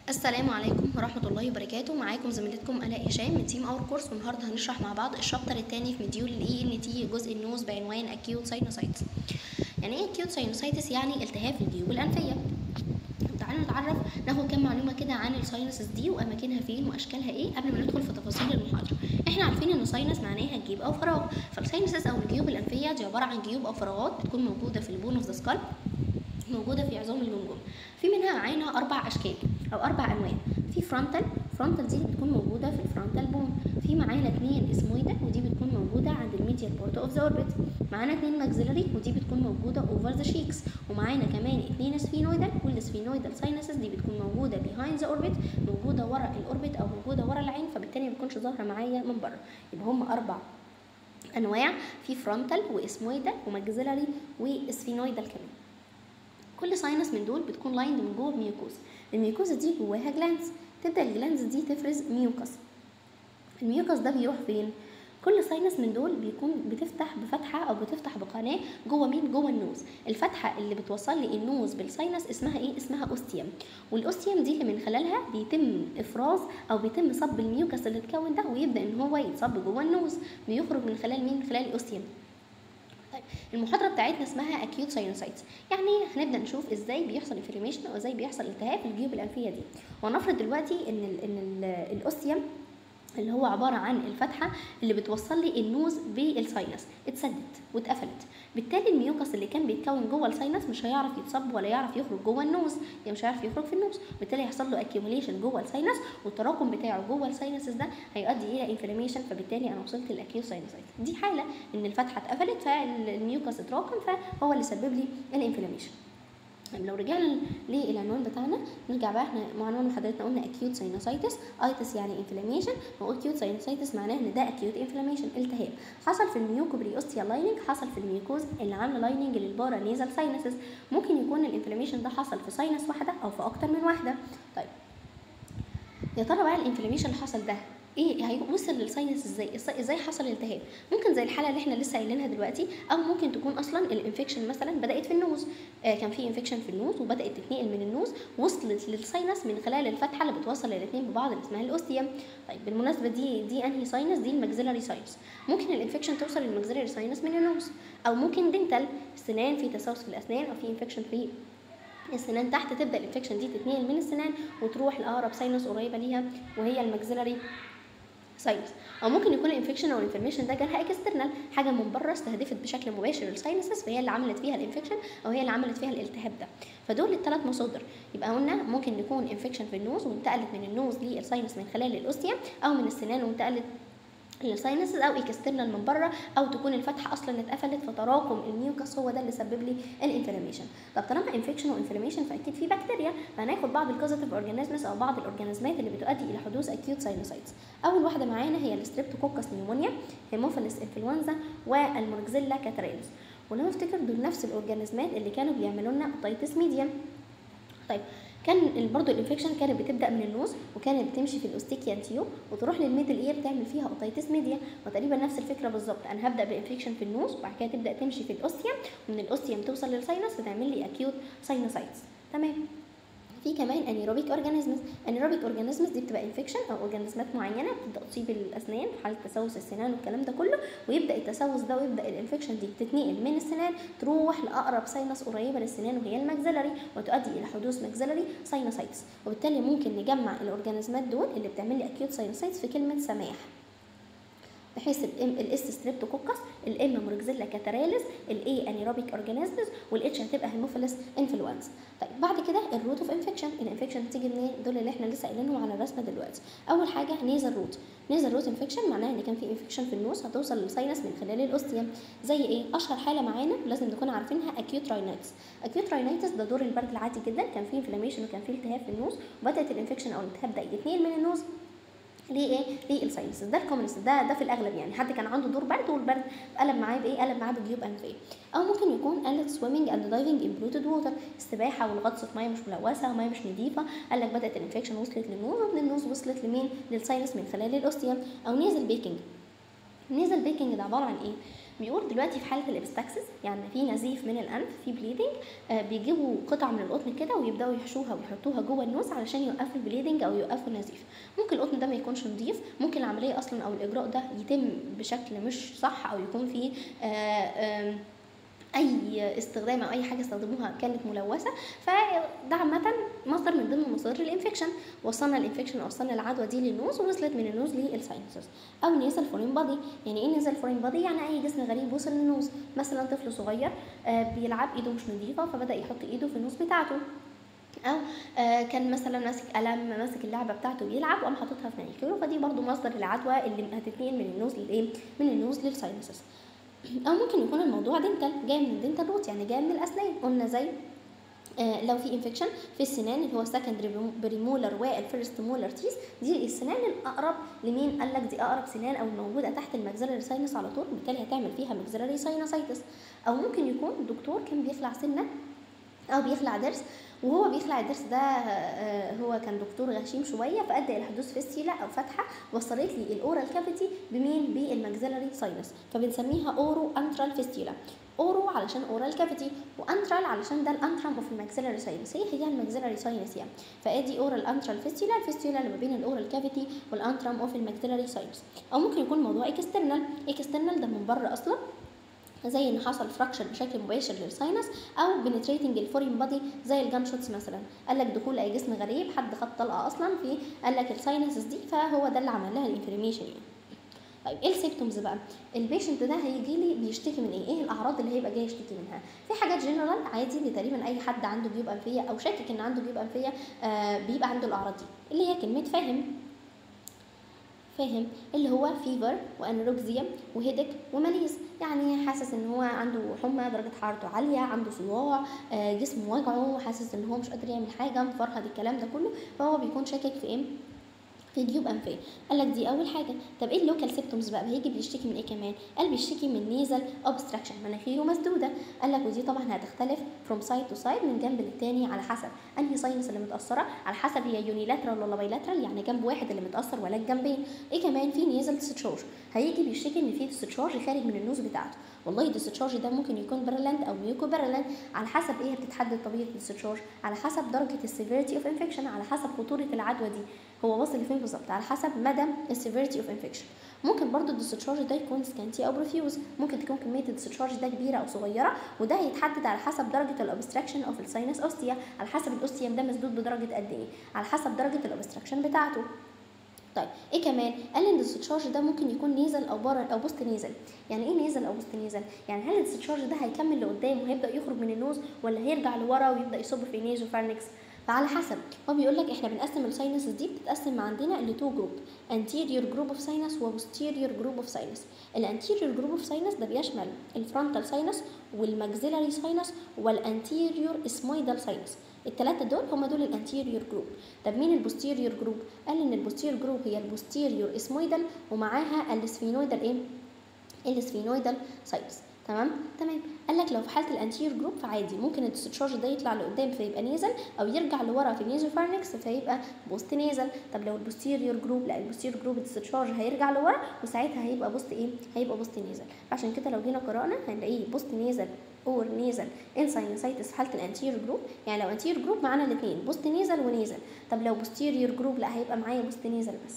السلام عليكم ورحمة الله وبركاته معاكم زميلتكم آلاء هشام من تيم اور كورس والنهارده هنشرح مع بعض الشابتر الثاني في مديول الاي ان تي جزء النوز بعنوان acute sinusitis يعني ايه acute sinusitis يعني التهاب في الجيوب الأنفية تعالوا نتعرف ناخد كام معلومة كده عن الساينسز دي وأماكنها فين وأشكالها إيه قبل ما ندخل في تفاصيل المحاضرة. إحنا عارفين إن ساينس معناها جيب أو فراغ، فالساينسز أو الجيوب الأنفية دي عبارة عن جيوب أو فراغات بتكون موجودة في البون اوف ذا سكالب موجودة في عظام الجمجمة. في منها معانا أربع أشكال أو أربع أنواع. في فرونتال، فرونتال دي بتكون موجودة في الفرونتال بون. في معانا اتنين اسمويدال ودي بتكون موجودة عند الميديال بورت اوف ذا اوربت. معانا اتنين ماكسيلري ودي بتكون موجودة اوفر ذا شيكس ومعانا كمان اتنين سفينويدال والسفينويدال ساينسز دي بتكون موجودة بيهايند ذا اوربت موجودة ورا الاوربت او موجودة ورا العين فبالتالي ما بتكونش ظاهرة معايا من بره. يبقى هم أربع انواع في فرونتال واسمويدال وماكسيلري وسفينويدال كمان. كل ساينس من دول بتكون لايند من جوه بميوكوزا الميوكوزا دي جواها جلانز تبدا الجلانز دي تفرز ميوكس الميوكس ده بيروح فين كل ساينس من دول بيكون بتفتح بفتحه او بتفتح بقناه جوه مين جوه النوز الفتحه اللي بتوصل لي النوز بالساينس اسمها ايه اسمها اوستيوم والاوستيوم دي اللي من خلالها بيتم افراز او بيتم صب الميوكس اللي اتكون ده ويبدا ان هو يتصب جوه النوز بيخرج من خلال مين من خلال الاوستيوم طيب المحاضره بتاعتنا اسمها اكيوت ساينوسايتس يعني هنبدا نشوف ازاي بيحصل انفلاميشن او ازاي بيحصل التهاب في الجيوب الانفيه دي ونفرض دلوقتي ان ال ان ال الاوستيوم اللي هو عباره عن الفتحه اللي بتوصل لي النوز بالساينس اتسدت واتقفلت بالتالي الميوكس اللي كان بيتكون جوه الساينس مش هيعرف يتصب ولا يعرف يخرج جوه النوز يعني مش هيعرف يخرج في النوز بالتالي هيحصل له اكيوميليشن جوه الساينس والتراكم بتاعه جوه الساينسز ده هيؤدي الى انفلاميشن فبالتالي انا وصلت للاكيو ساينسايتس دي حاله ان الفتحه اتقفلت فالميوكس اتراكم فهو اللي سبب لي الانفلاميشن لو رجعنا للعنوان بتاعنا نرجع بقى احنا عنوان محاضرتنا قلنا acute sinusitis ايتس يعني inflammation واكيوت sinusitis معناه ان ده acute inflammation التهاب حصل في الميوكوبريوستيا لايننج حصل في الميوكوز اللي عامله لايننج للبارا نيزل ساينسز ممكن يكون الانفلاميشن ده حصل في ساينس واحده او في اكتر من واحده طيب يا ترى بقى الانفلاميشن اللي حصل ده ايه هيوصل للساينس ازاي ازاي حصل التهاب ممكن زي الحاله اللي احنا لسه قايلينها دلوقتي او ممكن تكون اصلا الانفكشن مثلا بدات في النوز آه كان في انفكشن في النوز وبدات تتنقل من النوز وصلت للساينس من خلال الفتحه اللي بتوصل الاثنين ببعض اللي اسمها الاوستيوم طيب بالمناسبه دي دي انهي ساينس دي الماكسيلاري ساينس ممكن الانفكشن توصل للماكسيلاري ساينس من النوز او ممكن دنتال السنان في تسوس في الاسنان او في انفكشن في السنان تحت تبدا الانفكشن دي تتنقل من السنان وتروح لاقرب ساينس قريبه ليها وهي الماكسيلاري ساينس او ممكن يكون الانفكشن او الانفلاميشن ده جالها اكسترنال حاجه من بره استهدفت بشكل مباشر الساينسز فهي اللي عملت فيها الانفكشن او هي اللي عملت فيها الالتهاب ده فدول الثلاث مصادر يبقى قلنا ممكن يكون انفكشن في النوز وانتقلت من النوز للساينس من خلال الاوستيوم او من السنان وانتقلت للساينسز او اكسترنال من بره او تكون الفتحه اصلا اتقفلت فتراكم الميوكس هو ده اللي سبب لي الانفلاميشن طب طالما انفكشن وانفلاميشن فاكيد في بكتيريا فهناخد بعض الكوزيتيف اورجانيزمز او بعض الاورجانيزمات اللي بتؤدي الى حدوث اكيوت ساينوسايتس اول واحده معانا هي الستريبتوكوكس نيومونيا هيموفيلس انفلونزا والموركزيلا كاتريلس ولو نفتكر دول نفس الاورجانيزمات اللي كانوا بيعملوا لنا اوتيتس ميديا طيب كان برضه الانفكشن كانت بتبدا من النوز وكانت بتمشي في الاوستيكيان تيوب وتروح للميدل اير تعمل فيها اوتيتس ميديا وتقريبا نفس الفكره بالظبط انا هبدا بانفكشن في النوز وبعد كده تبدا تمشي في الاوستيوم ومن الاوستيوم توصل للساينس فتعمل لي اكيوت ساينوسايتس تمام في كمان انيروبيك اورجانيزمز انيروبيك اورجانيزمز دي بتبقى انفكشن او اورجانيزمات معينه بتبدا تصيب الاسنان في حاله تسوس السنان والكلام ده كله ويبدا التسوس ده ويبدا الانفكشن دي تتنقل من السنان تروح لاقرب ساينس قريبه للسنان وهي الماكسيلري وتؤدي الى حدوث ماكسيلري ساينوسايتس وبالتالي ممكن نجمع الاورجانيزمات دول اللي بتعمل لي اكيوت ساينوسايتس في كلمه سماح بحيث الام الاس ستريبتوكوكس الام موركزيلا كاتراليس الاي انيروبيك اورجانيزمز والاتش هتبقى هيموفيلس انفلونزا طيب بعد كده الروت اوف انفكشن الانفكشن تيجي منين دول اللي احنا لسه قايلينهم على الرسمه دلوقتي اول حاجه نيزل روت نيزل روت انفكشن معناها ان كان في انفكشن في النوز هتوصل للساينس من خلال الاوستيوم زي ايه اشهر حاله معانا لازم نكون عارفينها اكيوت راينايتس اكيوت راينايتس ده دور البرد العادي جدا كان فيه انفلاميشن وكان فيه التهاب في النوز وبدات الانفكشن او الالتهاب ده يتنقل من النوز ليه ايه ليه الساينس ده الكومنس ده ده في الاغلب يعني حد كان عنده دور برد والبرد قلب معاه بايه قلب معاه بجيوب انفيه او ممكن يكون قال لك سويمنج اند دايفنج ان بلوتد ووتر السباحه والغطس في ميه مش ملوثه وميه مش نظيفه قال لك بدات الانفكشن وصلت للنوز ومن النوز وصلت لمين للساينس من خلال الاوستيوم او نيزل بيكنج النيزل بيكنج ده عباره عن ايه بيقول دلوقتي في حاله الابستاكسس يعني في نزيف من الانف في بليدنج آه بيجيبوا قطع من القطن كده ويبداوا يحشوها ويحطوها جوه النوز علشان يوقفوا البليدنج او يوقفوا النزيف ممكن القطن ده ما يكونش نظيف ممكن العمليه اصلا او الاجراء ده يتم بشكل مش صح او يكون فيه آه آه اي استخدام او اي حاجه استخدموها كانت ملوثه فده عامه مصدر من ضمن مصادر الانفكشن وصلنا الانفكشن او وصلنا العدوى دي للنوز ووصلت من النوز للساينسز او نيزل فورين بادي يعني ايه نيزل فورين بادي يعني اي جسم غريب وصل للنوز مثلا طفل صغير آه بيلعب ايده مش نظيفه فبدا يحط ايده في النوز بتاعته او آه كان مثلا ماسك قلم ماسك اللعبه بتاعته بيلعب وقام حاططها في مناخيره فدي برضو مصدر العدوى اللي هتتنقل من النوز للايه من النوز للساينسز او ممكن يكون الموضوع دنتال جاي من الدنتال روت يعني جاي من الاسنان قلنا زي آه لو في انفكشن في السنان اللي هو سكندري بريمولر والفيرست مولر تيس دي السنان الاقرب لمين قال لك دي اقرب سنان او الموجوده تحت الماكسيلاري ساينس على طول بالتالي هتعمل فيها ماكسيلاري ساينسايتس او ممكن يكون الدكتور كان بيخلع سنه او بيخلع ضرس وهو بيخلع الضرس ده هو كان دكتور غشيم شويه فادى الى حدوث فيستيلا او فتحه وصلت لي الاورال كافيتي بمين بالماكسيلاري ساينس فبنسميها اورو انترال فيستيلا اورو علشان اورال كافيتي وانترال علشان ده الانترم اوف الماكسيلاري ساينس هي هي الماكسيلاري ساينس يعني فادي اورال انترال فيستيلا الفيستيلا اللي ما بين الاورال كافيتي والانترم اوف الماكسيلاري ساينس او ممكن يكون موضوع اكسترنال اكسترنال ده من بره اصلا زي ان حصل فراكشر بشكل مباشر للساينس او بنتريتنج الفورين بادي زي الجان شوتس مثلا قال لك دخول اي جسم غريب حد خد طلقه اصلا في قال لك الساينسز دي فهو ده اللي عمل لها الانفلاميشن يعني طيب ايه السيمتومز بقى البيشنت ده هيجي لي بيشتكي من ايه ايه الاعراض اللي هيبقى جاي يشتكي منها في حاجات جنرال عادي اللي تقريبا اي حد عنده جيوب انفيه او شاكك ان عنده جيوب انفيه آه بيبقى عنده الاعراض دي اللي هي كلمه فاهم فاهم اللي هو فيفر وانوركسيا وهيدك وماليز يعني حاسس ان هو عنده حمى درجه حرارته عاليه عنده صداع آه جسمه وجعه حاسس ان هو مش قادر يعمل حاجه مفرهد الكلام ده كله فهو بيكون شاكك في ايه في جيوب انفيه قال لك دي اول حاجه طب ايه اللوكال سيمبتومز بقى هيجي بيشتكي من ايه كمان قال بيشتكي من نيزل اوبستراكشن مناخيره مسدوده قال لك ودي طبعا هتختلف فروم سايد تو سايد من جنب للتاني على حسب انهي ساينس اللي متاثره على حسب هي يونيلاترال ولا بايلاترال يعني جنب واحد اللي متاثر ولا الجنبين ايه كمان في نيزل ديستشارج هيجي بيشتكي ان في ديستشارج خارج من النوز بتاعته والله الديستشارج ده ممكن يكون بيرلاند او ميوكو بيرلاند على حسب ايه بتتحدد طبيعه الديستشارج على حسب درجه السيفيريتي اوف انفكشن على حسب خطوره العدوى دي هو واصل لفين بالظبط على حسب مدى السيفيريتي اوف انفكشن ممكن برضو الديستشارج ده يكون سكانتي او بريفيوز ممكن تكون كميه الديستشارج ده كبيره او صغيره وده هيتحدد على حسب درجه الاوبستراكشن اوف الساينس اوستيا على حسب الاوستيوم ده مسدود بدرجه قد ايه على حسب درجه الاوبستراكشن بتاعته طيب ايه كمان قال ان الديستشارج ده ممكن يكون نيزل او بره او بوست نيزل يعني ايه نيزل او بوست نيزل يعني هل الديستشارج ده هيكمل لقدام وهيبدا يخرج من النوز ولا هيرجع لورا ويبدا يصب في نيزو فارنكس فعلى حسب هو بيقول لك احنا بنقسم الساينسز دي بتتقسم عندنا لتو جروب anterior جروب اوف ساينس وبوستيريور جروب اوف ساينس الانتيريور جروب اوف ساينس ده بيشمل الفرونتال ساينس والماكسيلاري ساينس والانتيريور اسمويدال ساينس الثلاثه دول هم دول الانتيريور جروب طب مين البوستيريور جروب قال ان البوستيريور جروب هي البوستيريور اسمويدال ومعاها السفينويدال ايه السفينويدال ساينس تمام تمام قال لك لو في حاله الانتير جروب فعادي ممكن الديستشارج ده يطلع لقدام فيبقى نيزل او يرجع لورا في النيزو فارنكس فيبقى بوست نيزل طب لو البوستيريور جروب لا البوستيريور جروب الديستشارج هيرجع لورا وساعتها هيبقى بوست ايه هيبقى بوست نيزل عشان كده لو جينا قرانا هنلاقيه بوست نيزل اور نيزل ان ساينسايتس في حاله الانتير جروب يعني لو انتير جروب معانا الاثنين بوست نيزل ونيزل طب لو بوستيريور جروب لا هيبقى معايا بوست نيزل بس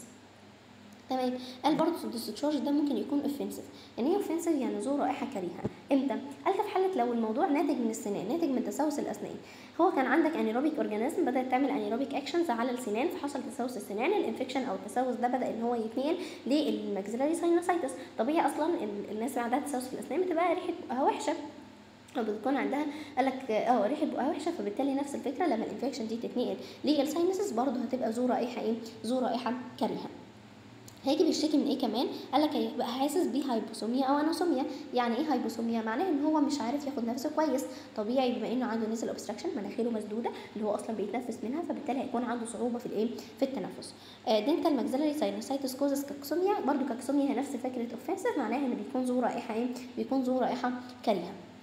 تمام قال برضه الديستشارج ده ممكن يكون اوفنسيف يعني ايه اوفنسيف يعني ذو رائحه كريهه امتى قال ده في حاله لو الموضوع ناتج من السنان ناتج من تسوس الاسنان هو كان عندك انيروبيك اورجانيزم بدات تعمل انيروبيك اكشنز على السنان فحصل تسوس السنان الانفكشن او التسوس ده بدا ان هو يتنقل للماكسيلاري ساينوسايتس طبيعي اصلا الناس اللي عندها تسوس في الاسنان بتبقى ريحه بقها وحشه او بتكون عندها قال لك اه ريحه بقها وحشه فبالتالي نفس الفكره لما الانفكشن دي تتنقل للساينسز برضه هتبقى ذو رائحه ايه ذو رائحه كريهه هيجي بيشتكي من ايه كمان قال لك هيبقى حاسس بهايبوسوميا او انوسوميا يعني ايه هايبوسوميا معناه ان هو مش عارف ياخد نفسه كويس طبيعي بما انه عنده نزل اوبستراكشن مناخيره مسدوده اللي هو اصلا بيتنفس منها فبالتالي هيكون عنده صعوبه في الايه في التنفس آه دنتال ماكسيلاري ساينوسايتس كوزس كاكسوميا برضو كاكسوميا هي نفس فكره اوفنسيف معناها ان بيكون ذو رائحه ايه بيكون ذو رائحه كريهه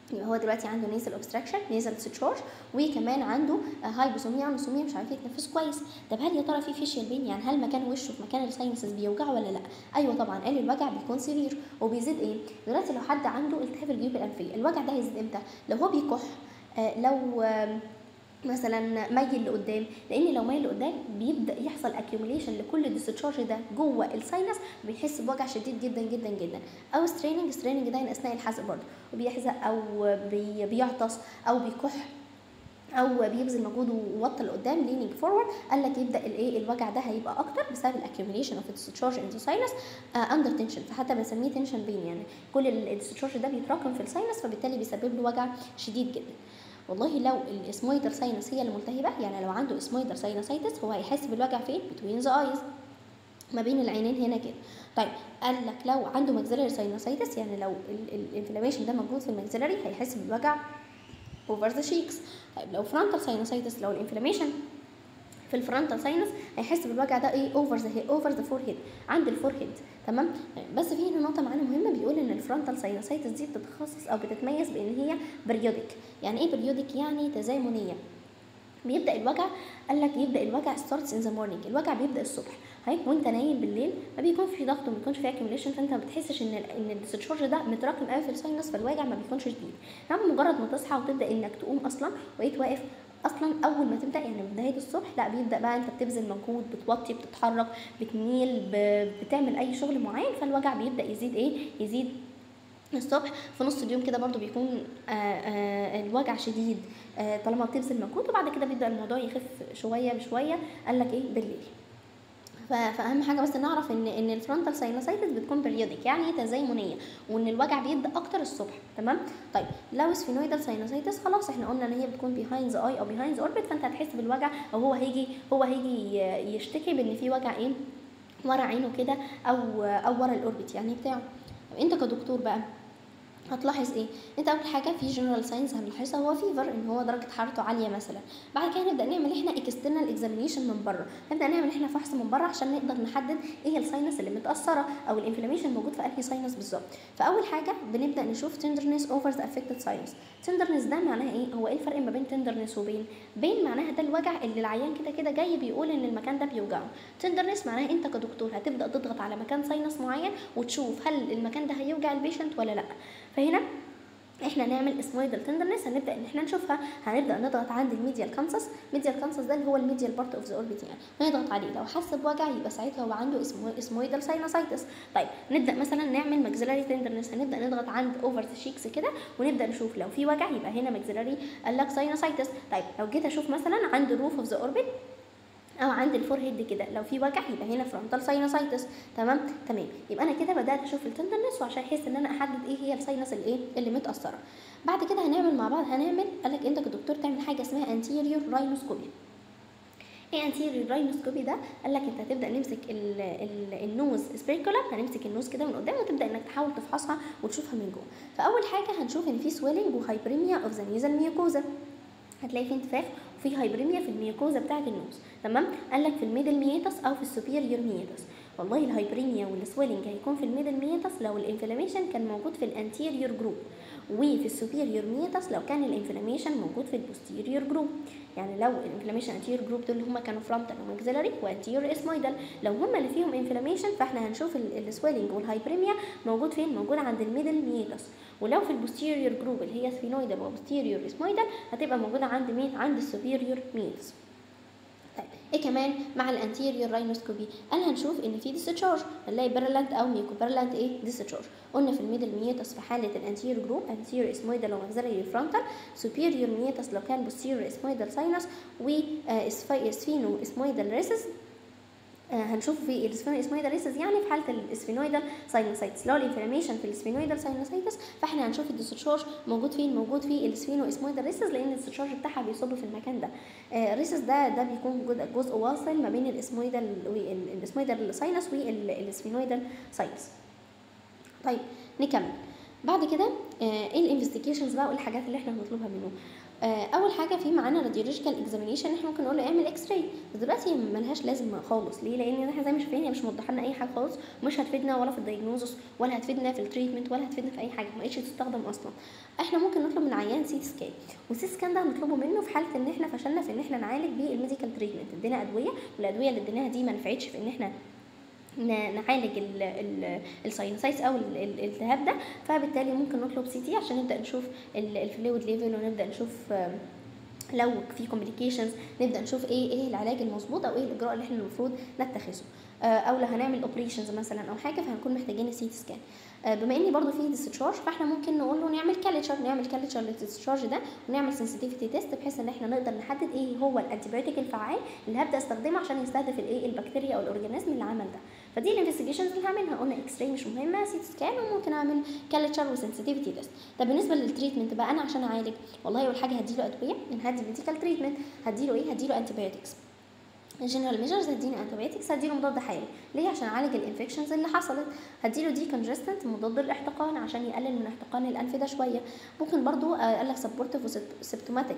يبقى هو دلوقتي عنده نيزل اوبستراكشن نيزل ستشارج وكمان عنده هايبوسوميا عنصوميا مش عارف يتنفس كويس طب هل يا ترى في فيشيال بين يعني هل مكان وشه في مكان الساينسز بيوجع ولا لا ايوه طبعا قال الوجع بيكون سيفير وبيزيد ايه دلوقتي لو حد عنده التهاب الجيوب الانفيه الوجع ده هيزيد امتى لو هو بيكح آه لو آه مثلا ميل لقدام لان لو ميل لقدام بيبدا يحصل اكيوميليشن لكل الديسشارج ده جوه الساينس بيحس بوجع شديد جدا جدا جدا او ستريننج ستريننج ده اثناء الحزق برضه وبيحزق او بي بيعطس او بيكح او بيبذل مجهود ووطى لقدام لينينج فورورد قال لك يبدا الايه الوجع ده هيبقى اكتر بسبب الاكيوميليشن اوف الديسشارج ان ذا ساينس اندر تنشن فحتى بنسميه تنشن بين يعني كل الديسشارج ده بيتراكم في الساينس فبالتالي بيسبب له وجع شديد جدا والله لو الاسمويدر ساينس هي اللي ملتهبه يعني لو عنده اسمويدر ساينسايتس هو هيحس بالوجع فين بتوين ذا ايز ما بين العينين هنا كده طيب قال لك لو عنده ماكسيلاري ساينسايتس يعني لو الانفلاميشن ده موجود في الماكسيلاري هيحس بالوجع اوفر ذا شيكس طيب لو فرونتال ساينسايتس لو الانفلاميشن في الفرونتال ساينس هيحس بالوجع ده ايه اوفر ذا اوفر ذا فور هيد عند الفور هيد تمام بس في هنا نقطه معانا مهمه بيقول ان الفرونتال ساينسايتس دي بتتخصص او بتتميز بان هي بريودك يعني ايه بريودك يعني تزامنيه بيبدا الوجع قال لك يبدا الوجع ستارتس ان ذا مورنينج الوجع بيبدا الصبح هيك وانت نايم بالليل ما بيكون في ضغط وما بيكونش في اكيوميليشن فانت ما بتحسش ان ال ان الديسشارج ده متراكم قوي في الساينس فالوجع ما بيكونش شديد انما مجرد ما تصحى وتبدا انك تقوم اصلا وقيت واقف اصلا اول ما تبدا يعني بدايه الصبح لا بيبدا بقى انت بتبذل مجهود بتوطي بتتحرك بتميل بتعمل اي شغل معين فالوجع بيبدا يزيد ايه يزيد الصبح في نص اليوم كده برضو بيكون آآ آآ الوجع شديد طالما بتبذل مجهود وبعد كده بيبدا الموضوع يخف شويه بشويه قال لك ايه بالليل فاهم حاجه بس نعرف ان ان الفرونتال ساينوسايتس بتكون بريودك يعني تزايمونيه وان الوجع بيبدا اكتر الصبح تمام طيب لو سفينويدال ساينوسايتس خلاص احنا قلنا ان هي بتكون بيهايند ذا اي او بيهايند ذا اوربت فانت هتحس بالوجع او هو هيجي هو هيجي يشتكي بان في وجع ايه ورا عينه كده او او ورا الاوربت يعني بتاعه انت كدكتور بقى هتلاحظ ايه انت اول حاجه في جنرال ساينس هنلاحظها هو فيفر ان هو درجه حرارته عاليه مثلا بعد كده نبدا نعمل احنا اكسترنال اكزامينيشن من بره نبدا نعمل احنا فحص من بره عشان نقدر نحدد ايه الساينس اللي متاثره او الانفلاميشن موجود في انهي ساينس بالظبط فاول حاجه بنبدا نشوف تندرنس اوفر ذا افكتد ساينس تندرنس ده معناها ايه هو ايه الفرق ما بين تندرنس وبين بين معناها ده الوجع اللي العيان كده كده جاي بيقول ان المكان ده بيوجعه تندرنس معناها انت كدكتور هتبدا تضغط على مكان ساينس معين وتشوف هل المكان ده هيوجع البيشنت ولا لا فهنا احنا نعمل اسمويدال تندرنس هنبدا ان احنا نشوفها هنبدا نضغط عند الميديال كانسس ميديال كانسس ده اللي هو الميديال بارت اوف ذا اوربت يعني نضغط عليه لو حس بوجع يبقى ساعتها هو عنده اسمه اسمويدال ساينوسايتس طيب نبدا مثلا نعمل ماكسيلاري تندرنس هنبدا نضغط عند اوفر ذا شيكس كده ونبدا نشوف لو في وجع يبقى هنا ماكسيلاري قال لك ساينوسايتس طيب لو جيت اشوف مثلا عند الروف اوف ذا اوربت او عند الفور هيد كده لو في وجع يبقى هنا فرونتال ساينوسايتس تمام تمام يبقى انا كده بدات اشوف التندرنس وعشان احس ان انا احدد ايه هي الساينس الايه اللي متاثره بعد كده هنعمل مع بعض هنعمل قال لك انت كدكتور تعمل حاجه اسمها انتيريور راينوسكوبي ايه انتيريور راينوسكوبي ده قال لك انت هتبدا نمسك ال ال النوز سبريكولر هنمسك النوز كده من قدام وتبدا انك تحاول تفحصها وتشوفها من جوه فاول حاجه هنشوف ان في سويلنج وهايبريميا اوف ذا نيزل ميوكوزا هتلاقي في انتفاخ وفي هايبريميا في الميوكوزا بتاعه النوز تمام قال لك في الميدل ميتس او في السوبيريور ميتس والله الهايبريميا والسويلنج هيكون في الميدل ميتس لو الانفلاميشن كان موجود في الانتيريور جروب وفي السوبيريور ميتس لو كان الانفلاميشن موجود في البوستيريور جروب يعني لو الانفلاميشن انتيريور جروب دول اللي هم كانوا فرونتال وماكسيلاري وانتيريور اسمويدال لو هم اللي فيهم انفلاميشن فاحنا هنشوف السويلنج والهايبريميا موجود فين موجود عند الميدل ميتس ولو في البوستيريور جروب اللي هي سفينويدال وبوستيريور اسمويدال هتبقى موجوده عند مين عند السوبيريور ميتس طيب ايه كمان مع الانتيريور راينوسكوبي قال هنشوف ان في ديسشارج هنلاقي بيرلانت او ميكو بيرلانت ايه ديسشارج قلنا في الميدل ميتس في حاله الانتيريور جروب انتيريور اسمويدال وماكسيلاري فرونتال سوبيريور ميتس لو كان بوستيريور اسمويدال ساينس و اسفينو اسمويدال ريسس هنشوف في الاسفينويدال ريسز يعني في حاله الاسفينويدال ساينوسايتس لو الانفلاميشن في الاسفينويدال ساينوسايتس فاحنا هنشوف الديسشارج موجود فين موجود في الاسفينو اسمويدال ريسز لان الديسشارج بتاعها بيصب في المكان ده الريسز ده ده بيكون جزء واصل ما بين الاسمويدال الاسمويدال ساينس والاسفينويدال ساينس طيب نكمل بعد كده ايه الانفستيجيشنز بقى وايه الحاجات اللي احنا هنطلبها منه آه، اول حاجه في معانا راديولوجيكال اكزامينيشن احنا ممكن نقول له اعمل اكس راي بس دلوقتي هي ملهاش لازمه خالص ليه لان احنا زي ما شايفين هي مش موضحه لنا اي حاجه خالص ومش هتفيدنا ولا في الدايجنوزس ولا هتفيدنا في التريتمنت ولا هتفيدنا في اي حاجه ما بقتش تستخدم اصلا احنا ممكن نطلب من العيان سي سكان والسي سكان ده هنطلبه منه في حاله ان احنا فشلنا في ان احنا نعالج بيه الميديكال تريتمنت ادينا ادويه والادويه اللي اديناها دي ما نفعتش في ان احنا ن- نعالج الساينسايتس او ال- ال- الالتهاب ده فبالتالي ممكن نطلب سي تي عشان نبدا نشوف الفلويد ليفل ونبدا نشوف آم، لو في كومبليكيشنز نبدا نشوف ايه ايه العلاج المظبوط او ايه الاجراء اللي احنا المفروض نتخذه آه، او لو هنعمل اوبريشنز مثلا او حاجه فهنكون محتاجين السي تي سكان آه، بما ان برضو في ديسشارج فاحنا ممكن نقول له نعمل كالتشر نعمل كالتشر للديسشارج ده ونعمل سنسيتيفيتي تيست بحيث ان احنا نقدر نحدد ايه هو الانتيبيوتيك الفعال اللي هبدا استخدمه عشان يستهدف الايه البكتيريا او الاورجانيزم اللي عمل ده فدي الانفستيجيشنز اللي هعملها قلنا اكس راي مش مهمه سي سكان وممكن اعمل كالتشر وسنسيتيفيتي تيست طب بالنسبه للتريتمنت بقى انا عشان اعالج والله اول حاجه هديله ادويه يعني هدي ميديكال تريتمنت هديله ايه هديله انتيبيوتكس الجنرال ميجرز هديله انتيبيوتكس هديله مضاد حيوي ليه عشان اعالج الانفكشنز اللي حصلت هديله دي كونجستنت مضاد الاحتقان عشان يقلل من احتقان الانف ده شويه ممكن برضو آه، قال لك سبورتيف وسيبتوماتيك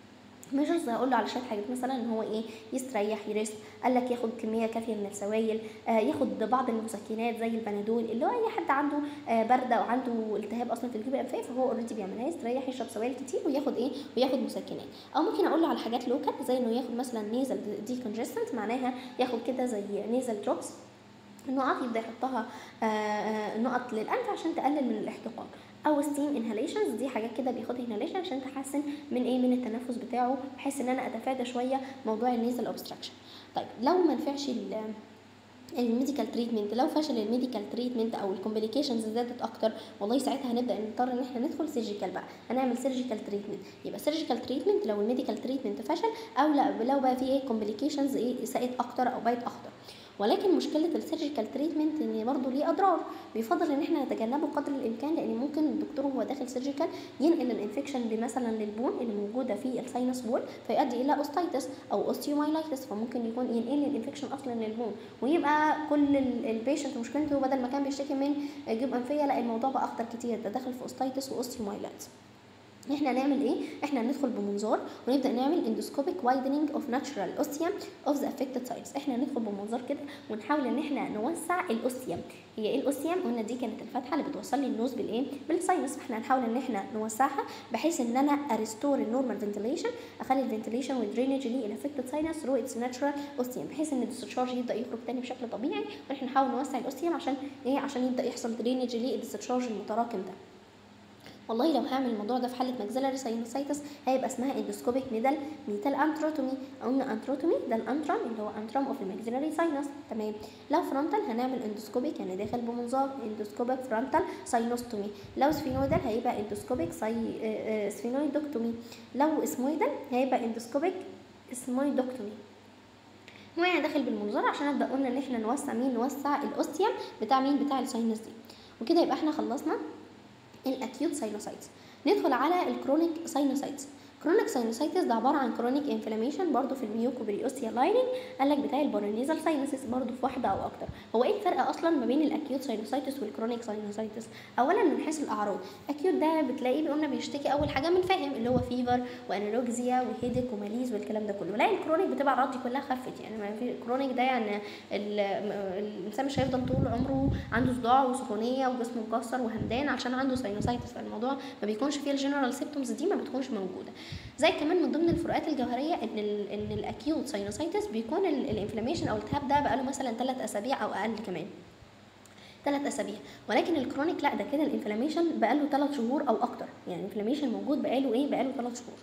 ميجرز هقول له على شويه حاجات مثلا ان هو ايه يستريح يرست قال لك ياخد كميه كافيه من السوائل آه ياخد بعض المسكنات زي البنادول اللي هو اي حد عنده آه برد او عنده التهاب اصلا في الجيوب الانفيه فهو اوريدي بيعملها يستريح يشرب سوائل كتير وياخد ايه وياخد مسكنات او ممكن اقول له على حاجات لوكال زي انه ياخد مثلا نيزل دي كونجستنت معناها ياخد كده زي نيزل دروبس النقط يبدا يحطها آه، آه، نقط للانف عشان تقلل من الاحتقان او ستيم انهاليشنز دي حاجات كده بياخدها انهاليشن عشان تحسن من ايه من التنفس بتاعه بحيث ان انا اتفادى شويه موضوع النيزل اوبستراكشن طيب لو ما نفعش ال- الميديكال تريتمنت لو فشل الميديكال تريتمنت او الكومبليكيشنز زادت اكتر والله ساعتها هنبدا نضطر ان احنا ندخل سيرجيكال بقى هنعمل سيرجيكال تريتمنت يبقى سيرجيكال تريتمنت لو الميديكال تريتمنت فشل او لا لو بقى في ايه كومبليكيشنز ايه ساءت اكتر او بقت اخطر ولكن مشكله السيرجيكال تريتمنت ان برضه ليه اضرار بيفضل ان احنا نتجنبه قدر الامكان لان ممكن الدكتور وهو داخل سيرجيكال ينقل الانفكشن مثلا للبون اللي موجوده في الساينس وول فيؤدي الى اوستيتس او اوستيومايلايتس فممكن يكون ينقل الانفكشن اصلا للبون ويبقى كل البيشنت مشكلته بدل ما كان بيشتكي من جيوب انفيه لا الموضوع بقى اخطر كتير ده داخل في اوستيتس واوستيومايلايتس احنا هنعمل ايه احنا هندخل بمنظار ونبدا نعمل اندوسكوبيك وايدنينج اوف ناتشرال اوستيوم اوف ذا افكتد سايتس احنا هندخل بمنظار كده ونحاول ان احنا نوسع الاوستيوم هي ايه الاوستيوم قلنا دي كانت الفتحه اللي بتوصل لي النوز بالايه بالساينس فاحنا هنحاول ان احنا نوسعها بحيث ان انا اريستور النورمال فنتيليشن اخلي الفنتيليشن والدرينج ليه الافكتد ساينس ثرو اتس ناتشرال اوستيوم بحيث ان الديسشارج يبدا يخرج تاني بشكل طبيعي واحنا نحاول نوسع الاوستيوم عشان ايه عشان يبدا يحصل درينج ليه الديسشارج المتراكم ده والله لو هعمل الموضوع ده في حاله ماكسيلاري ساينوسايتس هيبقى اسمها اندوسكوبيك ميدال ميتال انتروتومي قلنا انتروتومي ده الانترم اللي هو انترم اوف الماكسيلاري ساينس تمام لو فرونتال هنعمل اندوسكوبيك يعني داخل بمنظار اندوسكوبيك فرونتال ساينوستومي لو سفينويدال هيبقى اندوسكوبيك ساي آه، آه، سفينويدوكتومي لو اسمويدال هيبقى اندوسكوبيك اسمويدوكتومي هو يعني داخل بالمنظار عشان نبدا قلنا ان احنا نوسع مين نوسع الاوستيوم بتاع مين بتاع الساينس دي وكده يبقى احنا خلصنا الاكيوت ساينوسايتس ندخل على الكرونيك ساينوسايتس كرونيك ساينوسايتس ده عباره عن كرونيك انفلاميشن برضو في الميوكوبريوسيا لايننج قال لك بتاع البورونيزال ساينسس برضو في واحده او اكتر هو ايه الفرق اصلا ما بين الاكيوت ساينوسايتس والكرونيك ساينوسايتس اولا من حيث الاعراض اكيوت ده بتلاقيه قلنا بيشتكي اول حاجه من فاهم اللي هو فيفر وانالوكزيا وهيدك وماليز والكلام ده كله لا الكرونيك بتبقى الاعراض دي كلها خفت يعني ما في الكرونيك ده يعني ال- الانسان مش هيفضل طول عمره عنده صداع وسخونيه وجسمه مكسر وهمدان عشان عنده ساينوسايتس فالموضوع ما بيكونش فيه الجنرال سيمبتومز دي ما بتكونش موجوده زي كمان من ضمن الفروقات الجوهريه ان ال ان الاكيوت ساينوسايتس بيكون الانفلاميشن او الالتهاب ده بقاله مثلا 3 اسابيع او اقل كمان ثلاث اسابيع ولكن الكرونيك لا ده كده الانفلاميشن بقاله ثلاث شهور او اكتر يعني الانفلاميشن موجود بقاله ايه بقاله ثلاث شهور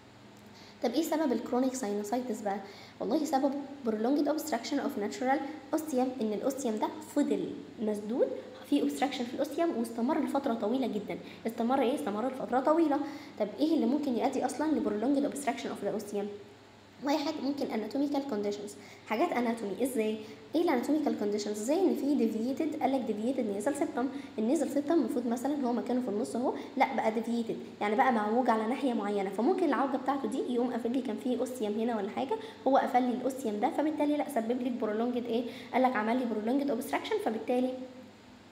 طب ايه سبب الكرونيك ساينوسايتس بقى والله سبب prolonged obstruction of natural ostium ان الاوستيوم ده فضل مسدود في obstruction في الاوستيوم واستمر لفتره طويله جدا استمر ايه استمر لفتره طويله طب ايه اللي ممكن يؤدي اصلا ل prolonged obstruction of the ostium واحد ممكن anatomical conditions حاجات anatomy ازاي ايه الاناتوميكال كونديشنز زي ان في ديفييتد قال لك ديفييتد نيزل سيبتم النيزل سيبتم المفروض مثلا هو مكانه في النص اهو لا بقى ديفييتد يعني بقى معوج على ناحيه معينه فممكن العوجه بتاعته دي يقوم قافل لي كان في اوستيوم هنا ولا حاجه هو قفل لي الاوستيوم ده فبالتالي لا سبب لي برولونجد ايه قال لك عمل لي برولونجد اوبستراكشن فبالتالي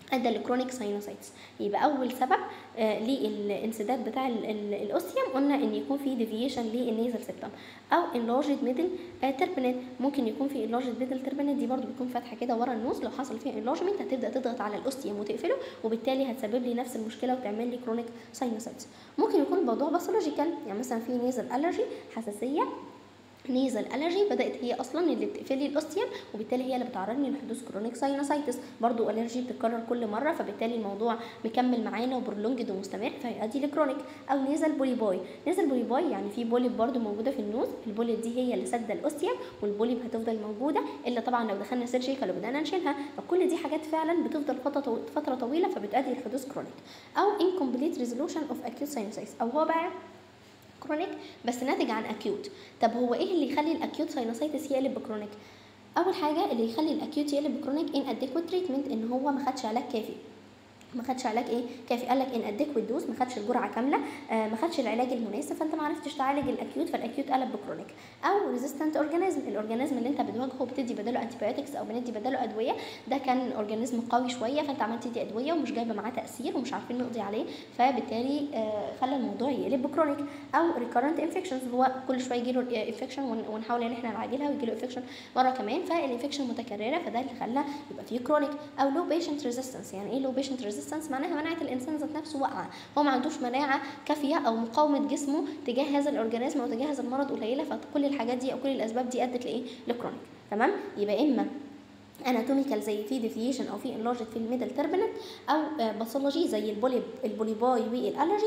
ادى لكرونيك ساينوسايتس يبقى اول سبب آه للانسداد بتاع ال- ال- الاوستيوم قلنا ان يكون في ديفيشن للنيزل سيبتم او انلارجد ميدل تربنت ممكن يكون في انلارجد ميدل تربنت دي برضو بتكون فاتحه كده ورا النوز لو حصل فيها انلارجمنت هتبدا تضغط على الاوستيوم وتقفله وبالتالي هتسبب لي نفس المشكله وتعمل لي كرونيك ساينوسايتس ممكن يكون الموضوع باثولوجيكال يعني مثلا في نيزل الرجي حساسيه نيزل الرجي بدات هي اصلا اللي بتقفل لي الاوستيوم وبالتالي هي اللي بتعرضني لحدوث كرونيك ساينوسايتس برضو الرجي بتتكرر كل مره فبالتالي الموضوع مكمل معانا وبرولونجد ومستمر فيؤدي لكرونيك او نيزل بوليباي نيزل بوليباي يعني في بوليب برضو موجوده في النوز البوليب دي هي اللي سد الاوستيوم والبوليب هتفضل موجوده الا طبعا لو دخلنا سيرجيكال وبدانا نشيلها فكل دي حاجات فعلا بتفضل فتره طو- فتره طويله فبتؤدي لحدوث كرونيك او incomplete resolution of acute sinusitis او هو بقى كرونيك بس ناتج عن اكيوت طب هو ايه اللي يخلي الاكيوت ساينوسايتس يقلب بكرونيك اول حاجه اللي يخلي الاكيوت يقلب بكرونيك ان اديكوت تريتمنت ان هو ما خدش علاج كافي ما خدش علاج ايه كافي قال لك ان اديكوت دوز ما خدش الجرعه كامله آه ما خدش العلاج المناسب فانت ما عرفتش تعالج الاكيوت فالاكيوت قلب بكرونيك او ريزيستنت اورجانيزم الاورجانيزم اللي انت بتواجهه بتدي بداله انتي او بندي بداله ادويه ده كان اورجانيزم قوي شويه فانت عملت تدي ادويه ومش جايبه معاه تاثير ومش عارفين نقضي عليه فبالتالي آه خلى الموضوع يقلب بكرونيك او ريكورنت انفكشنز هو كل شويه يجي له انفكشن ونحاول ان احنا نعالجها ويجي له انفكشن مره كمان فالانفكشن متكرره فده اللي خلى يبقى فيه كرونيك او لو بيشنت ريزيستنس يعني ايه لو بيشنت ريزيستنس معناها مناعه الانسان ذات نفسه واقعه هو ما عندوش مناعه كافيه او مقاومه جسمه تجاه هذا الاورجانيزم او تجاه هذا المرض قليله فكل الحاجات دي او كل الاسباب دي ادت لايه لكرونيك تمام يبقى اما اناتوميكال زي في ديفيشن او في انلارجد في الميدل تربنت او باثولوجي زي البوليب البوليباي والالرجي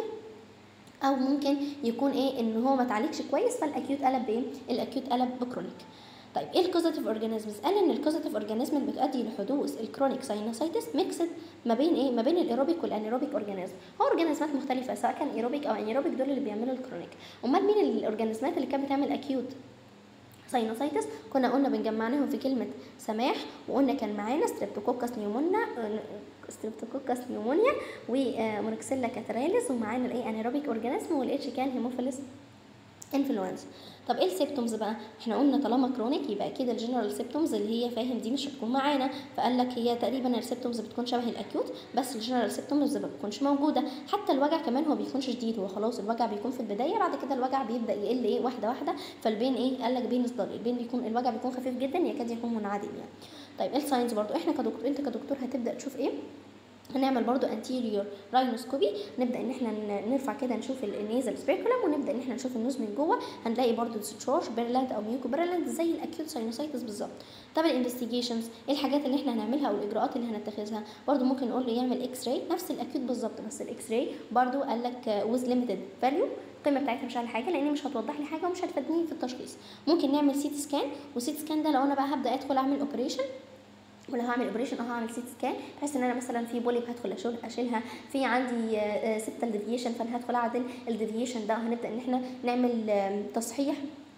او ممكن يكون ايه ان هو ما اتعالجش كويس فالاكيوت قلب بايه الاكيوت قلب بكرونيك طيب ايه الكوزاتيف اورجانيزمز قال ان الكوزاتيف اورجانيزم اللي بتؤدي لحدوث الكرونيك ساينوسايتس ميكسد ما بين ايه ما بين الايروبيك والانيروبيك اورجانيزم هو اورجانيزمات مختلفه سواء كان ايروبيك او انيروبيك دول اللي بيعملوا الكرونيك امال مين الاورجانيزمات اللي كانت بتعمل اكيوت ساينوسايتس كنا قلنا بنجمعناهم في كلمه سماح وقلنا كان معانا ستريبتوكوكس نيومونا ستريبتوكوكس نيومونيا ومونوكسيلا كاتراليس ومعانا الايه انيروبيك اورجانيزم والاتش كان هيموفيلس انفلونزا طب ايه السيبتومز بقى احنا قلنا طالما كرونيك يبقى اكيد الجنرال سيبتومز اللي هي فاهم دي مش هتكون معانا فقال لك هي تقريبا السيبتومز بتكون شبه الاكيوت بس الجنرال سيبتومز ما بتكونش موجوده حتى الوجع كمان هو بيكون شديد هو خلاص الوجع بيكون في البدايه بعد كده الوجع بيبدا يقل ايه واحده واحده فالبين ايه قال لك بين اصدار البين بيكون الوجع بيكون خفيف جدا يكاد يكون منعدم يعني طيب ايه الساينز برضو احنا كدكتور انت كدكتور هتبدا تشوف ايه هنعمل برضو انتيريور راينوسكوبي نبدا ان احنا نرفع كده نشوف النيزل سبيكولم ونبدا ان احنا نشوف النوز من جوه هنلاقي برضو ديسشارج بيرلاند او ميوكو بيرلاند زي الاكيوت ساينوسايتس بالظبط طب الانفستيجيشنز ايه الحاجات اللي احنا هنعملها او الاجراءات اللي هنتخذها برضو ممكن نقول له يعمل اكس راي نفس الاكيوت بالظبط بس الاكس راي برضو قال لك ويز ليميتد فاليو القيمه بتاعتها مش على حاجه لان مش هتوضح لي حاجه ومش هتفيدني في التشخيص ممكن نعمل سيتي سكان والسيتي سكان ده لو انا بقى هبدا ادخل اعمل اوبريشن ولو هعمل اوبريشن او هعمل سيت سكان بحيث ان انا مثلا في بوليب هدخل اشيل اشيلها في عندي سبتال ديفيشن فانا هدخل اعدل الديفيشن ده وهنبدا ان احنا نعمل تصحيح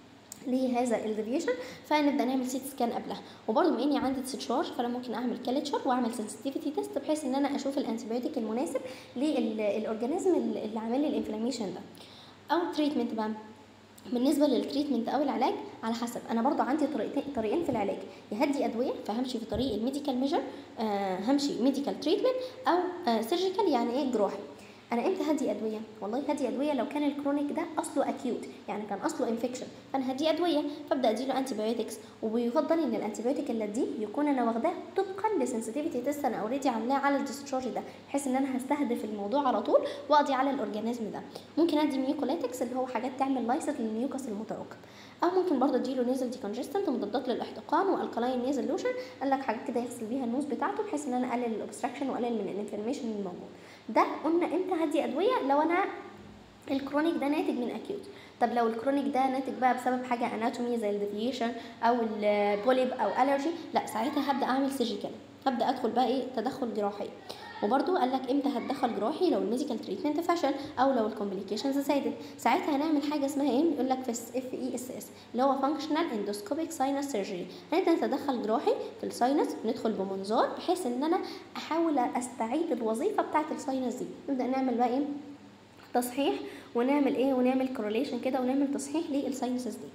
لهذا الديفيشن فنبدا نعمل سيت سكان قبلها وبرده بما اني عندي تشارج فانا ممكن اعمل كالتشر واعمل سنسيتيفيتي تيست بحيث ان انا اشوف الانتيبيوتيك المناسب للاورجانيزم اللي عامل لي الانفلاميشن ده او تريتمنت بقى بالنسبه للتريتمنت او العلاج على حسب انا برضو عندي طريقتين طريقين في العلاج يا هدي ادويه فهمشي في طريق الميديكال ميجر آه همشي ميديكال تريتمنت او آه سيرجيكال يعني ايه جراحي انا امتى هدي ادويه والله هدي ادويه لو كان الكرونيك ده اصله اكيوت يعني كان اصله انفكشن فانا هدي ادويه فابدا اديله انتي بايوتكس وبيفضل ان الانتي اللي اديه يكون انا واخداه طبقا لسنسيتيفيتي تيست انا اوريدي عاملاه على الديسشارج ده بحيث ان انا هستهدف الموضوع على طول واقضي على الاورجانيزم ده ممكن ادي ميوكوليتكس اللي هو حاجات تعمل لايست للميوكس المتراكم او ممكن برضه اديله نيزل ديكونجستنت ومضادات للاحتقان والكلاين نيزل لوشن قال لك حاجات كده يغسل بيها النوز بتاعته بحيث ان انا اقلل الاوبستراكشن واقلل من الانفلاميشن الموجود ده قلنا امتى هدي ادويه لو انا الكرونيك ده ناتج من اكيوت طب لو الكرونيك ده ناتج بقى بسبب حاجه اناتومي زي الديفيشن او البوليب او الرجي لا ساعتها هبدا اعمل سيرجيكال هبدا ادخل بقى ايه تدخل جراحي وبرده قال لك امتى هتدخل جراحي لو الميديكال تريتمنت فشل او لو الكومبليكيشنز زادت ساعتها هنعمل حاجه اسمها ايه يقول لك في اف اي اس اس اللي هو فانكشنال اندوسكوبيك ساينس سيرجري هنبدا نتدخل جراحي في الساينس ندخل بمنظار بحيث ان انا احاول استعيد الوظيفه بتاعه الساينس دي نبدا نعمل بقى ايه تصحيح ونعمل ايه ونعمل كورليشن كده ونعمل تصحيح للساينسز دي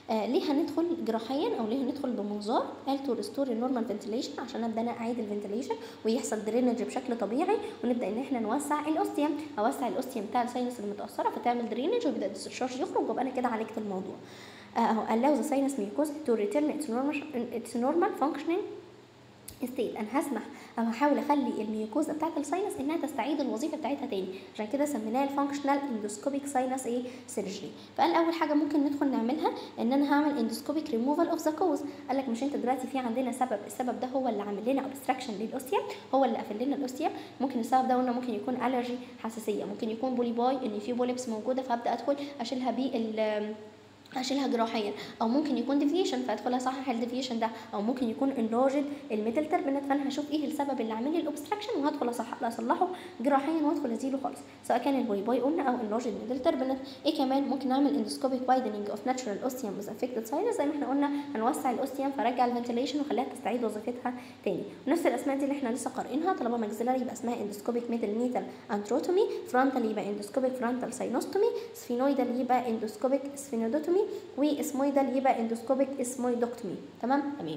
آه ليه هندخل جراحيا او ليه هندخل بمنظار قال تو ريستور النورمال فنتيليشن عشان ابدا انا اعيد الفنتيليشن ويحصل درينج بشكل طبيعي ونبدا ان احنا نوسع الاوستيوم اوسع الاوستيوم بتاع الساينس المتاثره فتعمل درينج ويبدا الديسشارج يخرج وابقى انا كده عالجت الموضوع اهو allow the sinus mucosa to return its normal its normal functioning ستيت انا هسمح او هحاول اخلي الميوكوزا بتاعت الساينس انها تستعيد الوظيفه بتاعتها تاني عشان كده سميناها الفانكشنال اندوسكوبيك ساينس ايه سيرجري فقال اول حاجه ممكن ندخل نعملها ان انا هعمل اندوسكوبيك ريموفال اوف ذا كوز قال لك مش انت دلوقتي في عندنا سبب السبب ده هو اللي عامل لنا اوبستراكشن للاوستيوم هو اللي قفل لنا الاوستيوم ممكن السبب ده قلنا ممكن يكون الرجي حساسيه ممكن يكون بوليباي ان في بوليبس موجوده فابدا ادخل اشيلها بال اشيلها جراحيا او ممكن يكون ديفيشن فادخل اصحح الديفيشن ده او ممكن يكون انلارجد الميتال تربنت فانا هشوف ايه السبب اللي عامل لي الاوبستراكشن وهدخل اصحح اصلحه جراحيا وادخل ازيله خالص سواء كان البوي باي قلنا او انلارجد ميتال تربنت ايه كمان ممكن اعمل اندوسكوبيك وايدنينج اوف ناتشورال اوستيوم وذ افكتد ساينس زي ما احنا قلنا هنوسع الاوستيوم فرجع الفنتيليشن وخليها تستعيد وظيفتها تاني ونفس الاسماء دي اللي احنا لسه قارئينها طالما ماكسيلاري يبقى اسمها اندوسكوبيك ميدل نيتال انتروتومي فرونتال يبقى اندوسكوبيك فرونتال ساينوستومي سفينويدال يبقى اندوسكوبيك سفينودوتومي واسمه اسمويدال يبقى اندوسكوبيك اسمويدوكتومي تمام تمام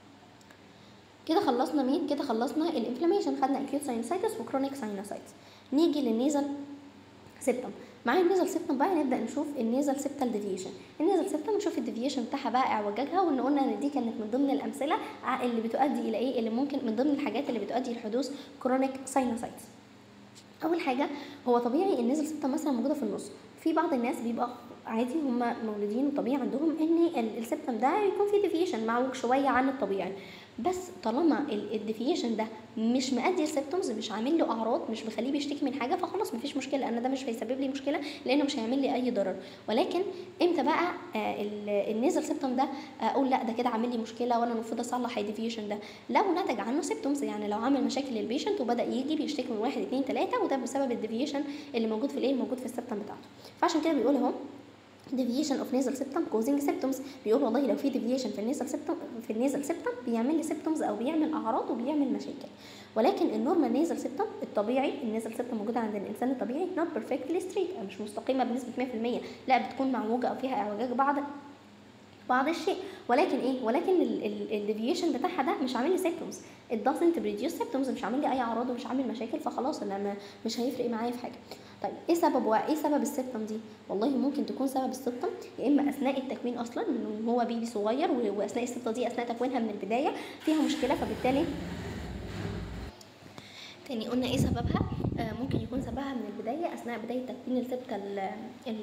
كده خلصنا مين كده خلصنا الانفلاميشن خدنا اكيوت ساينسايتس وكرونيك ساينسايتس نيجي للنيزل سيبتم معايا النيزل سيبتم بقى نبدا نشوف النيزل سيبتال ديفيشن النيزل سيبتم نشوف الديفيشن بتاعها بقى اعوجاجها وان قلنا ان دي كانت من ضمن الامثله اللي بتؤدي الى ايه اللي ممكن من ضمن الحاجات اللي بتؤدي لحدوث كرونيك ساينسايتس اول حاجه هو طبيعي النيزل سيبتم مثلا موجوده في النص في بعض الناس بيبقى عادي هم مولودين وطبيعي عندهم ان السبتم ده يكون فيه ديفيشن معوج شويه عن الطبيعي بس طالما الديفيشن ده مش مأدي السيبتومز مش عامل له اعراض مش مخليه بيشتكي من حاجه فخلاص مفيش مشكله انا ده مش هيسبب لي مشكله لانه مش هيعمل لي اي ضرر ولكن امتى بقى آه النيزل سيبتوم ده اقول لا ده كده عامل لي مشكله وانا المفروض اصلح الديفيشن ده لو نتج عنه سيبتومز يعني لو عمل مشاكل للبيشنت وبدا يجي بيشتكي من واحد اتنين تلاته وده بسبب الديفيشن اللي موجود في الايه الموجود في السيبتوم بتاعته فعشان كده بيقول اهو deviation of nasal septum causing symptoms بيقول والله لو في deviation في النيزل septum في النيزل septum بيعمل لي symptoms او بيعمل اعراض وبيعمل مشاكل ولكن النورمال نيزل septum الطبيعي النيزل septum موجوده عند الانسان الطبيعي not perfectly straight مش مستقيمه بنسبه 100% لا بتكون معوجه او فيها اعوجاج بعض بعض الشيء ولكن ايه ولكن الديفيشن بتاعها ده مش عامل لي سيمبتومز it doesn't produce symptoms مش عامل لي اي اعراض ومش عامل مشاكل فخلاص انا مش هيفرق معايا في حاجه طيب ايه سبب ايه سبب السيبتم دي والله ممكن تكون سبب السيبتم يا اما اثناء التكوين اصلا من هو بيبي صغير واثناء السبتة دي اثناء تكوينها من البدايه فيها مشكله فبالتالي تاني قلنا ايه سببها آه ممكن يكون سببها من البدايه اثناء بدايه تكوين السبتة ال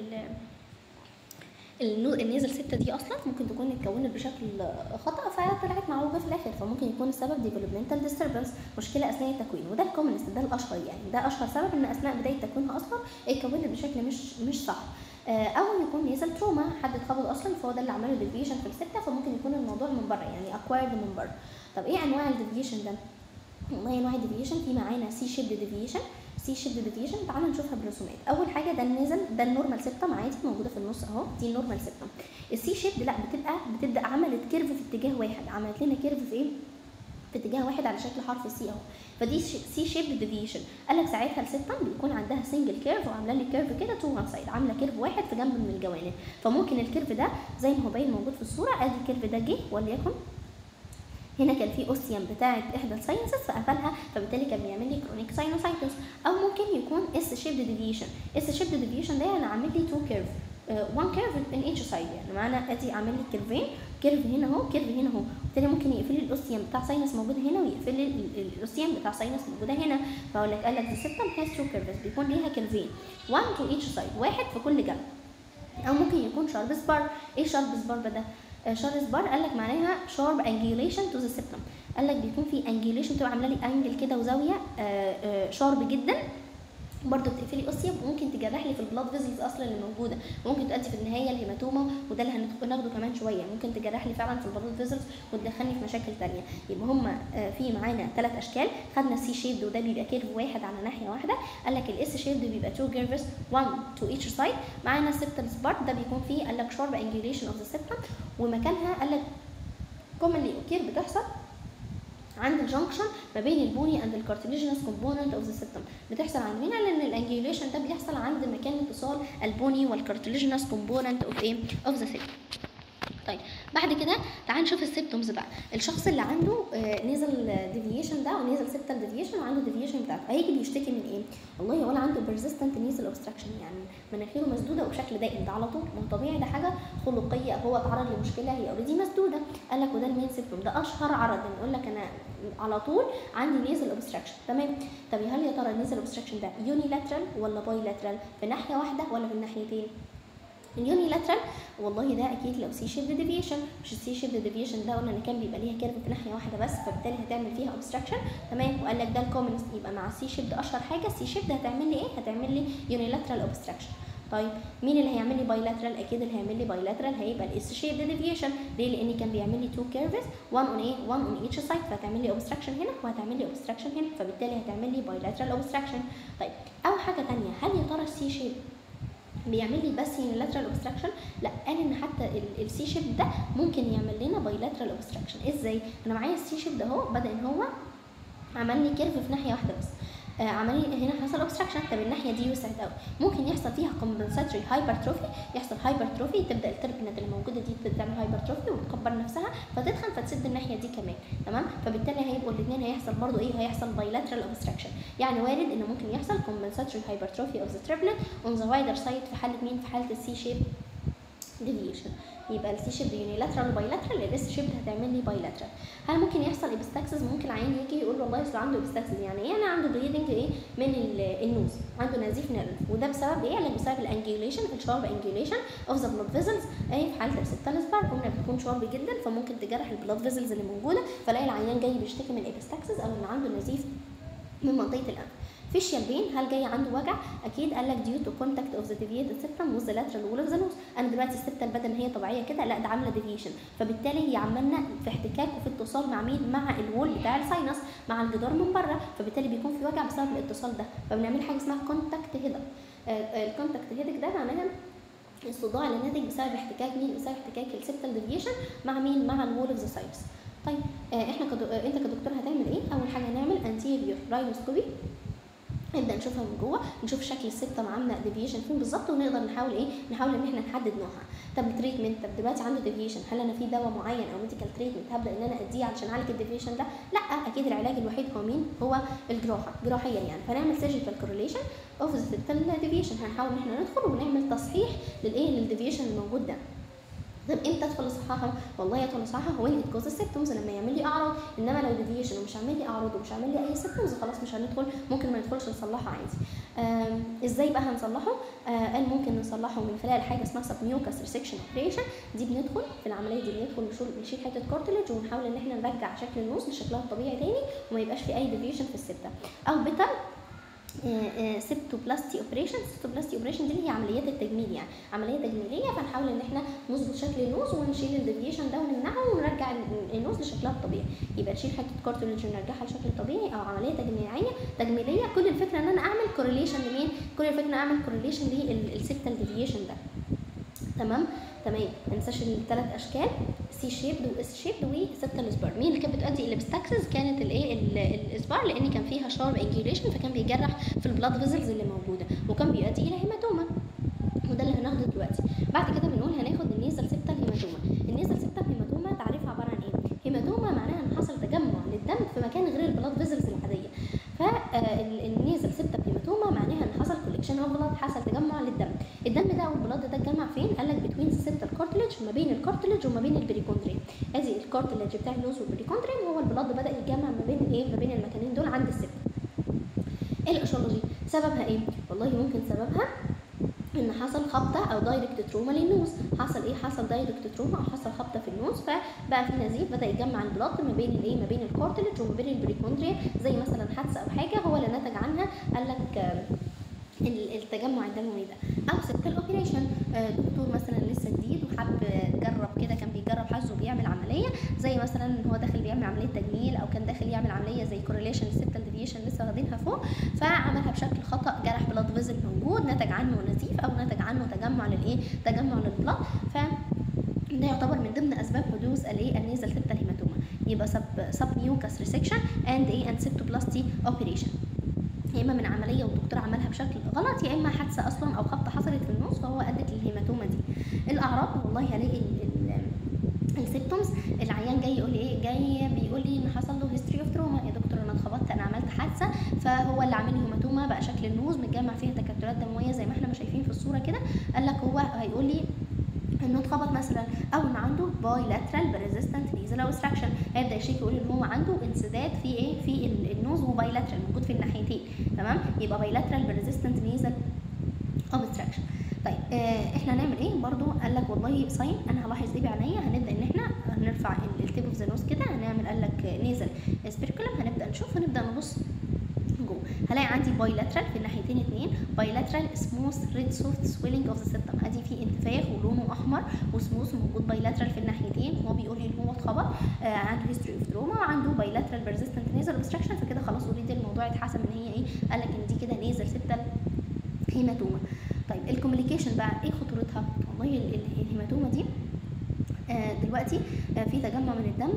النيزل ستة دي اصلا ممكن تكون اتكونت بشكل خطا فطلعت معوجه في الاخر فممكن يكون السبب ديفلوبمنتال ديستربنس مشكله اثناء التكوين وده الكومنست ده الاشهر يعني ده اشهر سبب ان اثناء بدايه تكوينها اصلا اتكونت بشكل مش مش صح او يكون نيزل تروما حد اتخبط اصلا فهو ده اللي عمله ديفيشن في السته فممكن يكون الموضوع من بره يعني اكوايرد من بره طب ايه انواع الديفيشن ده والله انواع الديفيشن في معانا سي شيب ديفيشن سي شيب ديفيشن تعالوا نشوفها برسومات اول حاجه ده النيزل ده النورمال سيبتم عادي موجوده في النص اهو دي النورمال سيبتم السي شيب لا بتبقى بتبدا عملت كيرف في اتجاه واحد عملت لنا كيرف في ايه في اتجاه واحد على شكل حرف السي اهو فدي سي شيب ديفيشن قال لك ساعتها السيبتم بيكون عندها سنجل كيرف وعامله لي كيرف كده تو وان سايد عامله كيرف واحد في جنب من الجوانب فممكن الكيرف ده زي ما هو باين موجود في الصوره ادي الكيرف ده جه وليكن هنا كان في اوسيوم بتاعه احدى الساينسز فقفلها فبالتالي كان بيعمل لي كرونيك ساينوسايتس او ممكن يكون اس شيب ديفيشن اس شيب ديفيشن ده انا عامل لي تو كيرف وان كيرف ان ايتش سايد يعني معانا ادي عامل لي كيرفين كيرف هنا اهو كيرف هنا اهو بالتالي ممكن يقفل لي الاوسيوم بتاع ساينس موجود هنا ويقفل لي الاوسيوم بتاع ساينس موجوده هنا فاقول لك قال لك دي سيستم هاز تو كيرفز بيكون ليها كيرفين وان تو ايتش سايد واحد في كل جنب او ممكن يكون شارب سبار ايه شارب سبار ده شارب سبار قال لك معناها شارب انجيوليشن تو ذا سيبتم قال لك بيكون في انجيوليشن بتبقى عامله لي انجل كده وزاويه شارب جدا برضه بتقفلي اوسيوم وممكن تجرح لي في البلاد فيزلز اصلا اللي موجوده ممكن تؤدي في النهايه الهيماتوما وده اللي هناخده كمان شويه ممكن تجرح لي فعلا في البلاد فيزلز وتدخلني في مشاكل ثانيه يبقى هم في معانا ثلاث اشكال خدنا السي شيب وده بيبقى كيرف واحد على ناحيه واحده قال لك الاس شيب بيبقى تو كيرفز 1 تو ايتش سايد معانا السبتال سبارت ده بيكون فيه قال لك شارب انجيوليشن اوف ذا سبتم ومكانها قال لك كومنلي اوكير بتحصل عند الجنكشن ما بين البوني اند الكارتليجينس كومبوننت اوف ذا سيستم بتحصل عند مين لان الانجيوليشن ده بيحصل عند مكان اتصال البوني والكارتليجينس كومبوننت اوف ايه اوف ذا سيستم بعد كده تعال نشوف السيبتومز بقى الشخص اللي عنده نيزل ديفيشن ده ونيزل سيبتال ديفيشن وعنده ديفيشن بتاعته هيجي بيشتكي من ايه والله ولا عنده بيرزيستنت نيزل اوبستراكشن يعني مناخيره مسدوده وبشكل دائم ده على طول ما هو طبيعي ده حاجه خلقيه هو اتعرض لمشكله هي اوريدي مسدوده قال لك وده المين سيبتوم ده اشهر عرض يعني يقول لك انا على طول عندي نيزل اوبستراكشن تمام طب هل يا ترى النيزل اوبستراكشن ده يوني لاترال ولا باي لاترال في ناحيه واحده ولا في الناحيتين اليوني لاترال والله ده اكيد لو سي شيب ديفيشن مش السي شيب ديفيشن ده قلنا ان كان بيبقى ليها كيرف في ناحيه واحده بس فبالتالي هتعمل فيها اوبستراكشن تمام وقال لك ده الكومنست يبقى مع السي شيب ده اشهر حاجه السي شيب ده هتعمل لي ايه هتعمل لي يوني لاترال اوبستراكشن طيب مين اللي هيعمل لي بايلاترال اكيد اللي هيعمل لي بايلاترال هيبقى الاس شيب ديفيشن ليه لان كان بيعمل لي تو كيرفز 1 اون ايه 1 اون ايتش سايد فهتعمل لي اوبستراكشن هنا وهتعمل لي اوبستراكشن هنا فبالتالي هتعمل لي بايلاترال اوبستراكشن طيب او حاجه ثانيه هل يا ترى السي شيب بيعمل لي بس يونيلاترال اوبستراكشن لا قال ان حتى السي شيب ده ممكن يعمل لنا بايلاترال اوبستراكشن ازاي انا معايا السي شيب ده اهو بدا ان هو عمل لي كيرف في ناحيه واحده بس آه عمل لي هنا حصل اوبستراكشن طب الناحيه دي وسعت قوي ممكن يحصل فيها كومبنساتوري هايبرتروفي يحصل هايبرتروفي تبدا التربنت اللي موجوده دي تعمل هايبرتروفي وتكبر نفسها فتدخل فتسد الناحيه دي كمان تمام فبالتالي هيبقوا الاثنين هيحصل برضو ايه هيحصل بايلاترال اوبستراكشن يعني وارد ان ممكن يحصل كومبنساتوري هايبرتروفي اوف ذا تربنت اون ذا وايدر سايد في حاله مين في حاله السي شيب ديفيشن يبقى السي شيب يونيلاترال وبايلاترال الاس شيب هتعمل لي بايلاترال هل ممكن يحصل ابستاكسس ممكن العيان يجي يقول والله اصل عنده ابستاكسس يعني ايه انا عنده بليدنج ايه من النوز عنده نزيف نيرف وده بسبب ايه قال بسبب الانجيوليشن الشارب انجيوليشن اوف ذا بلاد فيزلز ايه في حاله السبتال سبار قلنا بتكون شارب جدا فممكن تجرح البلاد فيزلز اللي موجوده فلاقي العيان جاي بيشتكي من ابستاكسس او ان عنده نزيف من منطقه الانف فيشيال بين هل جاي عنده وجع اكيد قال لك ديو تو كونتاكت اوف ذا ديفييتد سيبتم وذ لاترال وول اوف ذا نوز انا دلوقتي السبتم بدل ما هي طبيعيه كده لا ده عامله ديفيشن فبالتالي هي عمالنا في احتكاك وفي اتصال مع مين مع الوول بتاع الساينس مع الجدار من بره فبالتالي بيكون في وجع بسبب الاتصال ده فبنعمل حاجه اسمها كونتاكت هيدك الكونتاكت هيدك ده معناها الصداع اللي ناتج بسبب احتكاك مين بسبب احتكاك السبتال ديفيشن مع مين مع الوول اوف ذا ساينس طيب آه احنا كدو... آه انت كدكتور هتعمل ايه اول حاجه هنعمل انتيريور راينوسكوبي نبدا نشوفها من جوه نشوف شكل السبتم عامله ديفيشن فين بالظبط ونقدر نحاول ايه نحاول ان احنا نحدد نوعها طب تريتمنت طب دلوقتي عنده ديفيشن هل انا في دواء معين او ميديكال تريتمنت هبدا ان انا اديه علشان اعالج الديفيشن ده لا اكيد العلاج الوحيد هو مين هو الجراحه جراحيا يعني فنعمل سيرجيكال كورليشن اوف ذا سبتال ديفيشن هنحاول ان احنا ندخل ونعمل تصحيح للايه للديفيشن الموجود ده طب امتى ادخل اصححها؟ والله ادخل اصححها هو اللي كوز السيبتومز لما يعمل لي اعراض انما لو ديفيشن ومش عامل لي اعراض ومش عامل لي اي سيبتومز خلاص مش هندخل ممكن ما ندخلش نصلحها عادي. ازاي بقى هنصلحه؟ آه قال ممكن نصلحه من خلال حاجه اسمها سب ميوكاس ريسكشن اوبريشن دي بندخل في العمليه دي بندخل نشيل نشيل حته كارتلج ونحاول ان احنا نرجع شكل النوز لشكلها الطبيعي تاني وما يبقاش في اي ديفيشن في السبته او بيتر سيبتوبلاستي اوبريشن سيبتوبلاستي اوبريشن دي هي عمليات التجميل يعني عمليه تجميليه فنحاول ان احنا نظبط شكل النوز ونشيل الديفيشن ده ونمنعه ونرجع النوز لشكلها الطبيعي يبقى نشيل حته كارتوليج ونرجعها لشكل الطبيعي او عمليه تجميليه تجميليه كل الفكره ان انا اعمل كورليشن لمين كل الفكره ان اعمل كورليشن للسبتال ديفيشن ده تمام تمام ما ننساش الثلاث اشكال سي شيبد واس شيبد وسبتال سبار مين اللي كانت بتؤدي الى بستاكسس كانت الايه الاسبار لان كان فيها شارب انجيوليشن فكان بيجرح في البلاد فيزلز اللي موجوده وكان بيؤدي الى هيماتوما وده اللي هناخده دلوقتي بعد كده بنقول هناخد النيزل سبتال هيماتوما النيزل سبتال هيماتوما تعريفها عباره عن ايه هيماتوما معناها ان حصل تجمع للدم في مكان غير البلاد فيزلز العاديه فالنيزل سبتال هيماتوما معناها ان حصل كوليكشن اوف بلاد حصل تجمع للدم الدم ده او البلاد ده اتجمع فين قال لك بتوين سبتال كارتلج ما بين الكارتلج وما بين البريكوندريم ادي الكارتلج بتاع اللوز والبريكوندريم هو البلاد بدا يتجمع ما بين ايه ما بين المكانين دول عند السبت الاشولوجي سببها ايه والله ممكن سببها ان حصل خبطه او دايركت تروما للنوز حصل ايه حصل دايركت تروما او حصل خبطه في النوز فبقى في نزيف بدا يجمع البلط ما بين الايه ما بين الكارتلج وما بين البريكوندريا زي مثلا حادثه او حاجه هو اللي نتج عنها قال لك التجمع الدموي ده او سبتال اوبريشن دكتور مثلا لسه جديد وحب جرب كده كان بيجرب حظه بيعمل عمليه زي مثلا ان هو داخل بيعمل عمليه تجميل او كان داخل يعمل عمليه زي كورليشن السبتال ديفيشن لسه واخدينها فوق فعملها بشكل خطا جرح بلاد فيزل موجود نتج عنه نزيف او نتج عنه تجمع للايه تجمع للبلاد ف ده يعتبر من ضمن اسباب حدوث الايه النيزل سبتال هيماتوما يبقى سب سب ميوكاس ريسكشن اند ايه اند سيبتوبلاستي اوبريشن يا اما من عمليه والدكتور عملها بشكل غلط يا اما حادثه اصلا او خبطه حصلت في النص فهو ادت للهيماتوما دي الاعراض والله هلاقي السيبتومز العيان جاي يقول لي ايه جاي بيقول لي ان حصل له هيستوري اوف تروما يا دكتور انا اتخبطت انا عملت حادثه فهو اللي عامل لي هيماتوما بقى شكل النوز متجمع فيها تكتلات دمويه زي ما احنا ما شايفين في الصوره كده قال لك هو هيقول لي انه اتخبط مثلا او ان عنده باي لاترال بريزيستنت نيزل اوبستراكشن هيبدا يشيك يقول ان هو عنده انسداد في ايه في ال- النوز وباي لاترال موجود في الناحيتين تمام يبقى باي لاترال بريزيستنت نيزل اوبستراكشن طيب آه احنا هنعمل ايه برضو قال لك والله ساين انا هلاحظ ايه بعينيا هنبدا ان احنا هنرفع التيب اوف ذا نوز كده هنعمل قال لك نيزل سبيركولم هنبدا نشوف هنبدا نبص جوه هلاقي عندي بايلاترال في الناحيتين اتنين بايلاترال سموث ريد سوفت سويلنج اوف ذا سيبتم ادي في انتفاخ ولونه احمر وسموث موجود بايلاترال في الناحيتين هو بيقول لي ان هو اتخبط آه عنده هيستوري اوف تروما وعنده بايلاترال بيرزيستنت نيزل اوبستراكشن فكده خلاص اوريدي الموضوع اتحسب ان هي ايه قال لك ان دي كده نيزل سيبتال هيماتوما طيب الكوميونيكيشن بقى ايه خطورتها والله ال- ال- الهيماتوما دي آه دلوقتي آه في تجمع من الدم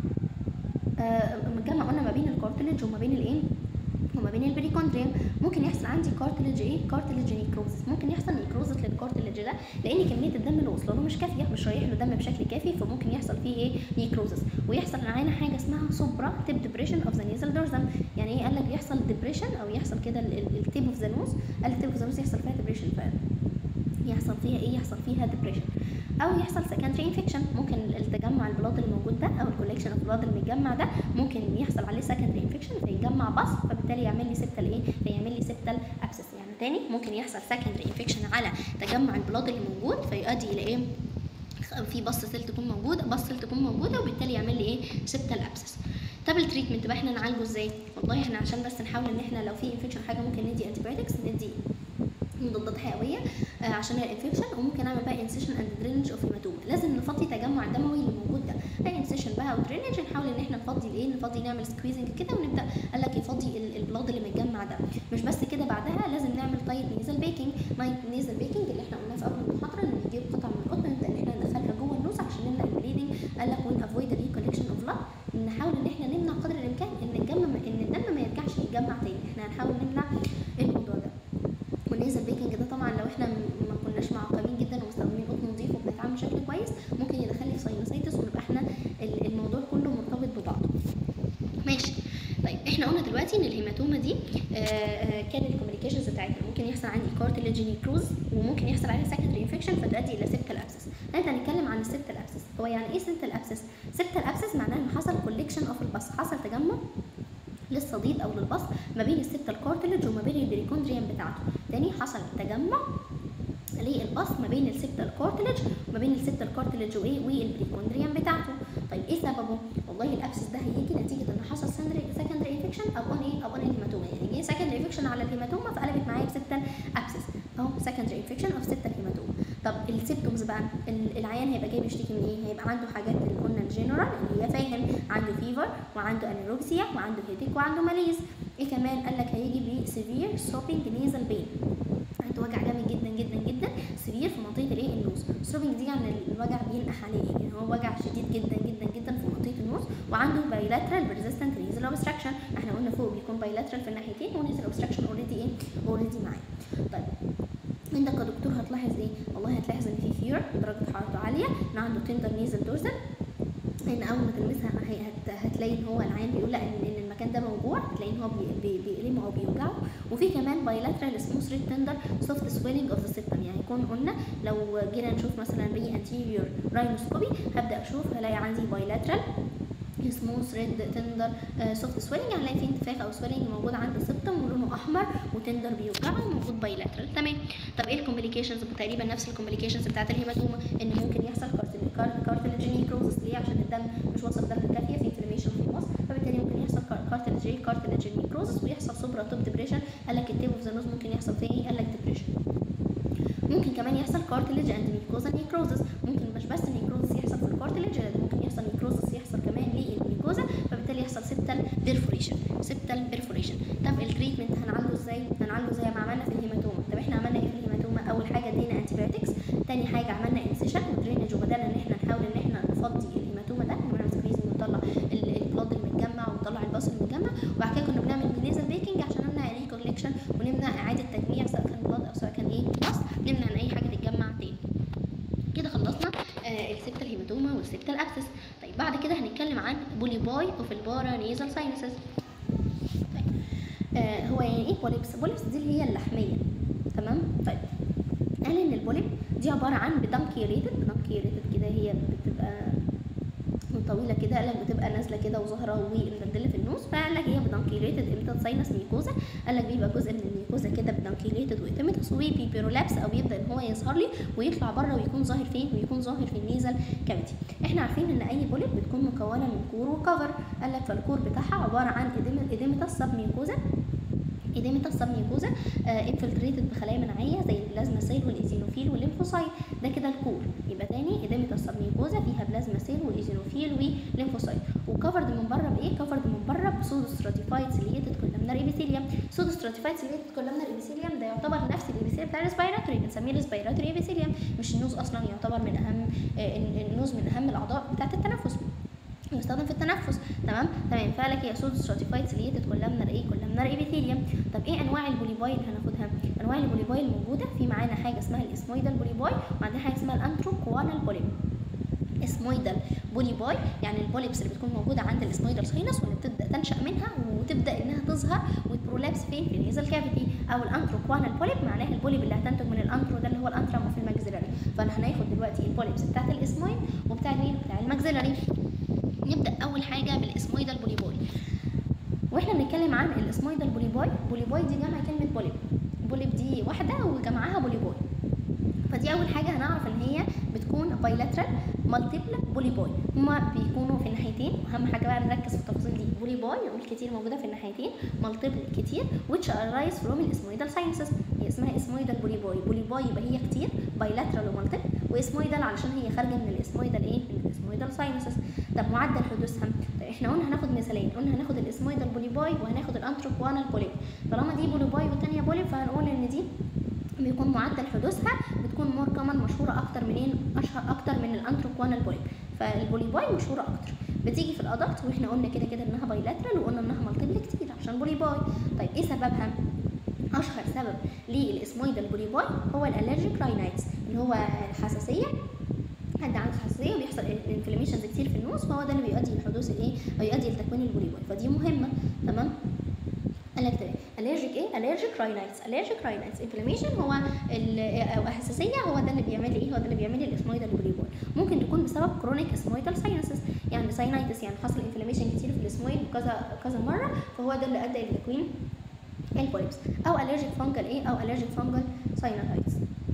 آه متجمع قلنا ما بين الكارتلج وما بين الايه وما بين البريكوندريوم ممكن يحصل عندي كارتلج ايه كارتلج نيكروزس ممكن يحصل نيكروزس للكارتلج ده لان كميه الدم اللي واصله له مش كافيه مش رايح له دم بشكل كافي فممكن يحصل فيه ايه نيكروزس ويحصل معانا حاجه اسمها سوبرا تيب ديبريشن اوف ذا نيزل دورزم يعني ايه قال لك يحصل ديبريشن او يحصل كده التيب اوف ذا نوز قال التيب اوف ذا نوز يحصل فيها ديبريشن يحصل فيها ايه يحصل فيها ديبريشن او يحصل سكندري انفكشن ممكن التجمع البلاد اللي موجود ده او الكوليكشن اوف بلاد المتجمع ده ممكن يحصل عليه سكندري انفكشن فيتجمع بص فبالتالي يعمل لي سبتال ايه فيعمل لي سبتال ابسس يعني تاني ممكن يحصل سكندري انفكشن على تجمع البلاد اللي موجود فيؤدي الى ايه في بص سيل تكون موجوده بص سيل تكون موجوده وبالتالي يعمل لي ايه سبتال ابسس طب التريتمنت بقى احنا نعالجه ازاي والله احنا عشان بس نحاول ان احنا لو في انفكشن حاجه ممكن ندي انتي ندي مضادات حيويه آه عشان الانفكشن وممكن اعمل بقى انسيشن اند درينج اوف هيماتوما لازم نفضي تجمع الدموي اللي موجود ده اي انسيشن بقى او درينج نحاول ان احنا نفضي الايه نفضي نعمل سكويزنج كده ونبدا قال لك يفضي ال- البلاد اللي متجمع ده مش بس كده بعدها لازم نعمل طيب نيزل بيكنج نايت نيزل بيكنج اللي احنا قلناه في اول المحاضره ان نجيب قطع من القطن نبدا ان احنا ندخلها جوه النوز عشان نمنع البليدنج قال لك وين افويد ريكولكشن اوف بلاد نحاول ان احنا نمنع قدر الامكان ان الدم ان الدم ما يرجعش يتجمع تاني احنا هنحاول نمنع الموضوع ده والنيزل بيكنج ده طبعا لو احنا م- ما كناش معقمين جدا ومستخدمين قطن نظيف وبنتعامل بشكل كويس ممكن يدخل لي في ساينوسايتس ونبقى احنا ال- الموضوع كله مرتبط ببعضه ماشي طيب احنا قلنا دلوقتي ان الهيماتوما دي آه، آه، كان الكوميونيكيشنز بتاعتها ممكن يحصل عندي كارتليج نيكروز وممكن يحصل عليها سكندري انفكشن فتؤدي الى سيبتال ابسس نبدا نتكلم عن السيبتال ابسس هو يعني ايه سيبتال ابسس سيبتال ابسس معناه ان حصل كوليكشن اوف البص حصل تجمع للصديد او للبص ما بين السيبتال كارتلج وما بين البريكوندريوم بتاعته تاني حصل تجمع للبص ما بين السيبتال كارتلج وما بين السيبتال كارتلج وايه والبريكوندريوم بتاعته طيب ايه سببه والله الابسس ده هيجي نتيجه ان حصل سكندري انفكشن ابون ايه ابون الهيماتوما يعني جه سكندري انفكشن على الهيماتوما فقلبت معايا بسيبتال ابسس اهو سكندري انفكشن اوف سيبتال هيماتوما طب السيبتومز بقى ال- العيان هيبقى جاي بيشتكي من ايه هيبقى عنده حاجات اللي قلنا الجنرال اللي هي فاهم عنده فيفر وعنده انيروكسيا وعنده هيديك وعنده ماليز ايه كمان قال لك هيجي بسيفير سوبينج نيزل بين عنده وجع جامد جدا جدا جدا سرير في منطقه الايه النوز ستروبنج دي يعني الوجع بينقح عليه يعني هو وجع شديد جدا جدا جدا في منطقه النوز وعنده بايلاترال بيرزيستنت نيزل اوبستراكشن احنا قلنا فوق بيكون بايلاترال في الناحيتين ونيزل اوبستراكشن اوريدي ايه اوريدي معاه طيب عندك يا دكتور هتلاحظ ايه والله هتلاحظ ان في فير درجه حرارته عاليه ان عنده تندر نيزل دورزل ان اول ما تلمسها هي- هت- هتلاقي ان هو العين بيقول لا ان إن المكان ده موجوع هتلاقي ان هو بي- بي- بيألمه او بيوجعه وفي كمان بايلاترال سموث ريد تندر سوفت سويلنج اوف ذا سيبتم يعني يكون قلنا لو جينا نشوف مثلا ري انتيريور راينوسكوبي هبدا اشوف هلاقي عندي بايلاترال سموث ريد تندر سوفت سويلنج هنلاقي في انتفاخ او سويلنج موجود عند السبتم ولونه احمر وتندر بيوجعه وموجود بايلاترال تمام طب ايه الكومبليكيشنز تقريبا نفس الكومبليكيشنز بتاعت الهيماتوما ان ممكن يحصل كارتلجيني كروزس ليه عشان الدم مش واصل درجه كافيه في انفلاميشن في المص فبالتالي ممكن يحصل كارتلجي كارتلجيني كروزس ويحصل سوبرا توب ديبريشن قال لك التيب اوف ذا نوز ممكن يحصل فيه ايه قال لك ديبريشن ممكن كمان يحصل كارتلج اند ميكوزا نيكروزس ممكن مش بس نيكروزس يحصل في الكارتلج لا ده ممكن يحصل نيكروزس يحصل كمان للميكوزا فبالتالي يحصل سبتال بيرفوريشن سبتال بيرفوريشن طب التريتمنت هنعالجه ازاي هنعالجه زي ما عملنا في الهيماتوما طب احنا عملنا ايه في الهيماتوما اول حاجه ادينا انتيبيوتكس تاني حاجه عملنا انسيشن ودرينج وبدانا ان احنا نحاول ان احنا نفضي الهيماتوما ده ونعمل سكريزنج ونطلع ال- البلاد المتجمع ونطلع الباص المتجمع وبعد كده كنا بنعمل نيزل بيكنج عشان نمنع الريكولكشن ونمنع اعاده تجميع سواء كان بلاد او سواء كان ايه باص نمنع ان اي حاجه تتجمع تاني كده خلصنا آه السبتة الهيماتوما والسبتة الابسس هنتكلم عن بوليباي اوف البارا نيزل ساينسز طيب آه هو يعني ايه بوليبس بوليبس دي اللي هي اللحميه تمام طيب قال ان البوليب دي عباره عن بدانكيوليتد بدانكيوليتد كده هي بتبقى طويله كده قال لك بتبقى نازله كده وظاهره ومدلدله في النوز فقال لك هي بدانكيوليتد امتى ساينس ميكوزا قال لك بيبقى جزء من الميكوزا كده بدانكيوليتد واتمتس وبيبيرولابس او يبدا ان هو يظهر لي ويطلع بره ويكون ظاهر فين ويكون ظاهر في النيزل كافيتي احنا عارفين ان اي بوليب بتكون مكونه من كور وكفر قال لك فالكور بتاعها عباره عن اديمتس سب ميكوزا اديمتس سب ميكوزا انفلتريتد بخلايا مناعيه زي البلازما سيل والايزينوفيل والليمفوسايت ده كده الكور يبقى تاني اديمتس سب ميكوزا فيها بلازما سيل وايزينوفيل وليمفوسايت وكفرد من بره بايه كفرد من بره بسودو ستراتيفايد سيليتد كولامنار ايبيثيليوم سودو ستراتيفايد سيليتد كولامنار ايبيثيليوم ده يعتبر نفس الابيثيليوم بتاع الريسبيراتوري بنسميه الريسبيراتوري ايبيثيليوم مش النوز اصلا يعتبر من اهم النوز من اهم الاعضاء بتاعه التنفس يستخدم في التنفس تمام تمام فقال لك هي سود ستراتيفايد سيليتد كولامنر ايه كولامنر ايبيثيليوم طب ايه انواع البوليباي اللي هناخدها انواع البوليباي الموجوده في معانا حاجه اسمها الاسمويدال بوليباي وعندنا حاجه اسمها الانتروكوانال بوليب اسمويدال بوليباي يعني البوليبس اللي بتكون موجوده عند الاسمويدال ساينس واللي بتبدا تنشا منها وتبدا انها تظهر وتبرولابس فين في النيزل كافيتي او الانتروكوانال بوليب معناها البوليب اللي هتنتج من الانترو ده اللي هو الانترام في الماكسيلاري فانا هناخد دلوقتي البوليبس بتاعت الاسمويد وبتاع مين بتاع الماكسيلاري نبدا اول حاجه بالاسمويدال بوليباي واحنا بنتكلم عن الاسمويدال بوليباي بوليباي دي جمع كلمه بوليب بوليب دي واحده وجمعها بوليباي فدي اول حاجه هنعرف ان هي بتكون بايلاترال مالتيبل بوليباي هما بيكونوا في الناحيتين اهم حاجه بقى نركز في التفاصيل دي بوليباي نقول كتير موجوده في الناحيتين مالتيبل كتير which arise from الاسمويدال ساينسز هي اسمها اسمويدال بوليباي بوليباي يبقى هي كتير بايلاترال ومالتيبل واسمويدال علشان هي خارجه من الاسمويدال ايه من الاسمويدال ساينسز طب معدل حدوثها طيب احنا قلنا هناخد مثالين قلنا هناخد الاسمويدال بوليباي وهناخد الانتروكوانال بوليب طالما دي بوليباي والثانيه بوليب فهنقول ان دي بيكون معدل حدوثها بتكون مور كمان مشهوره اكتر منين اشهر اكتر من الانتروكوانال بوليب فالبوليباي مشهوره اكتر بتيجي في الادلت واحنا قلنا كده كده انها بايلاترال وقلنا انها مالتيبل كتير عشان بوليباي طيب ايه سببها اشهر سبب للاسمويدال بوليباي هو الالرجيك راينايتس اللي هو الحساسيه حد عنده حساسيه وبيحصل انفلاميشنز كتير في النوز فهو ده اللي بيؤدي لحدوث الايه او يؤدي لتكوين البوليباي فدي مهمه تمام قال لك تمام الرجيك ايه الرجيك راينايتس الرجيك راينايتس انفلاميشن هو او حساسيه هو ده اللي بيعمل ايه هو ده اللي بيعمل الاسمويدال بوليباي ممكن تكون بسبب كرونيك اسمويدال ساينسز يعني ساينايتس يعني حصل انفلاميشن كتير في الاسمويد كذا كذا مره فهو ده اللي ادى لتكوين البوليبس او الرجيك فانجل ايه او الرجيك فانجل ساينوتايتس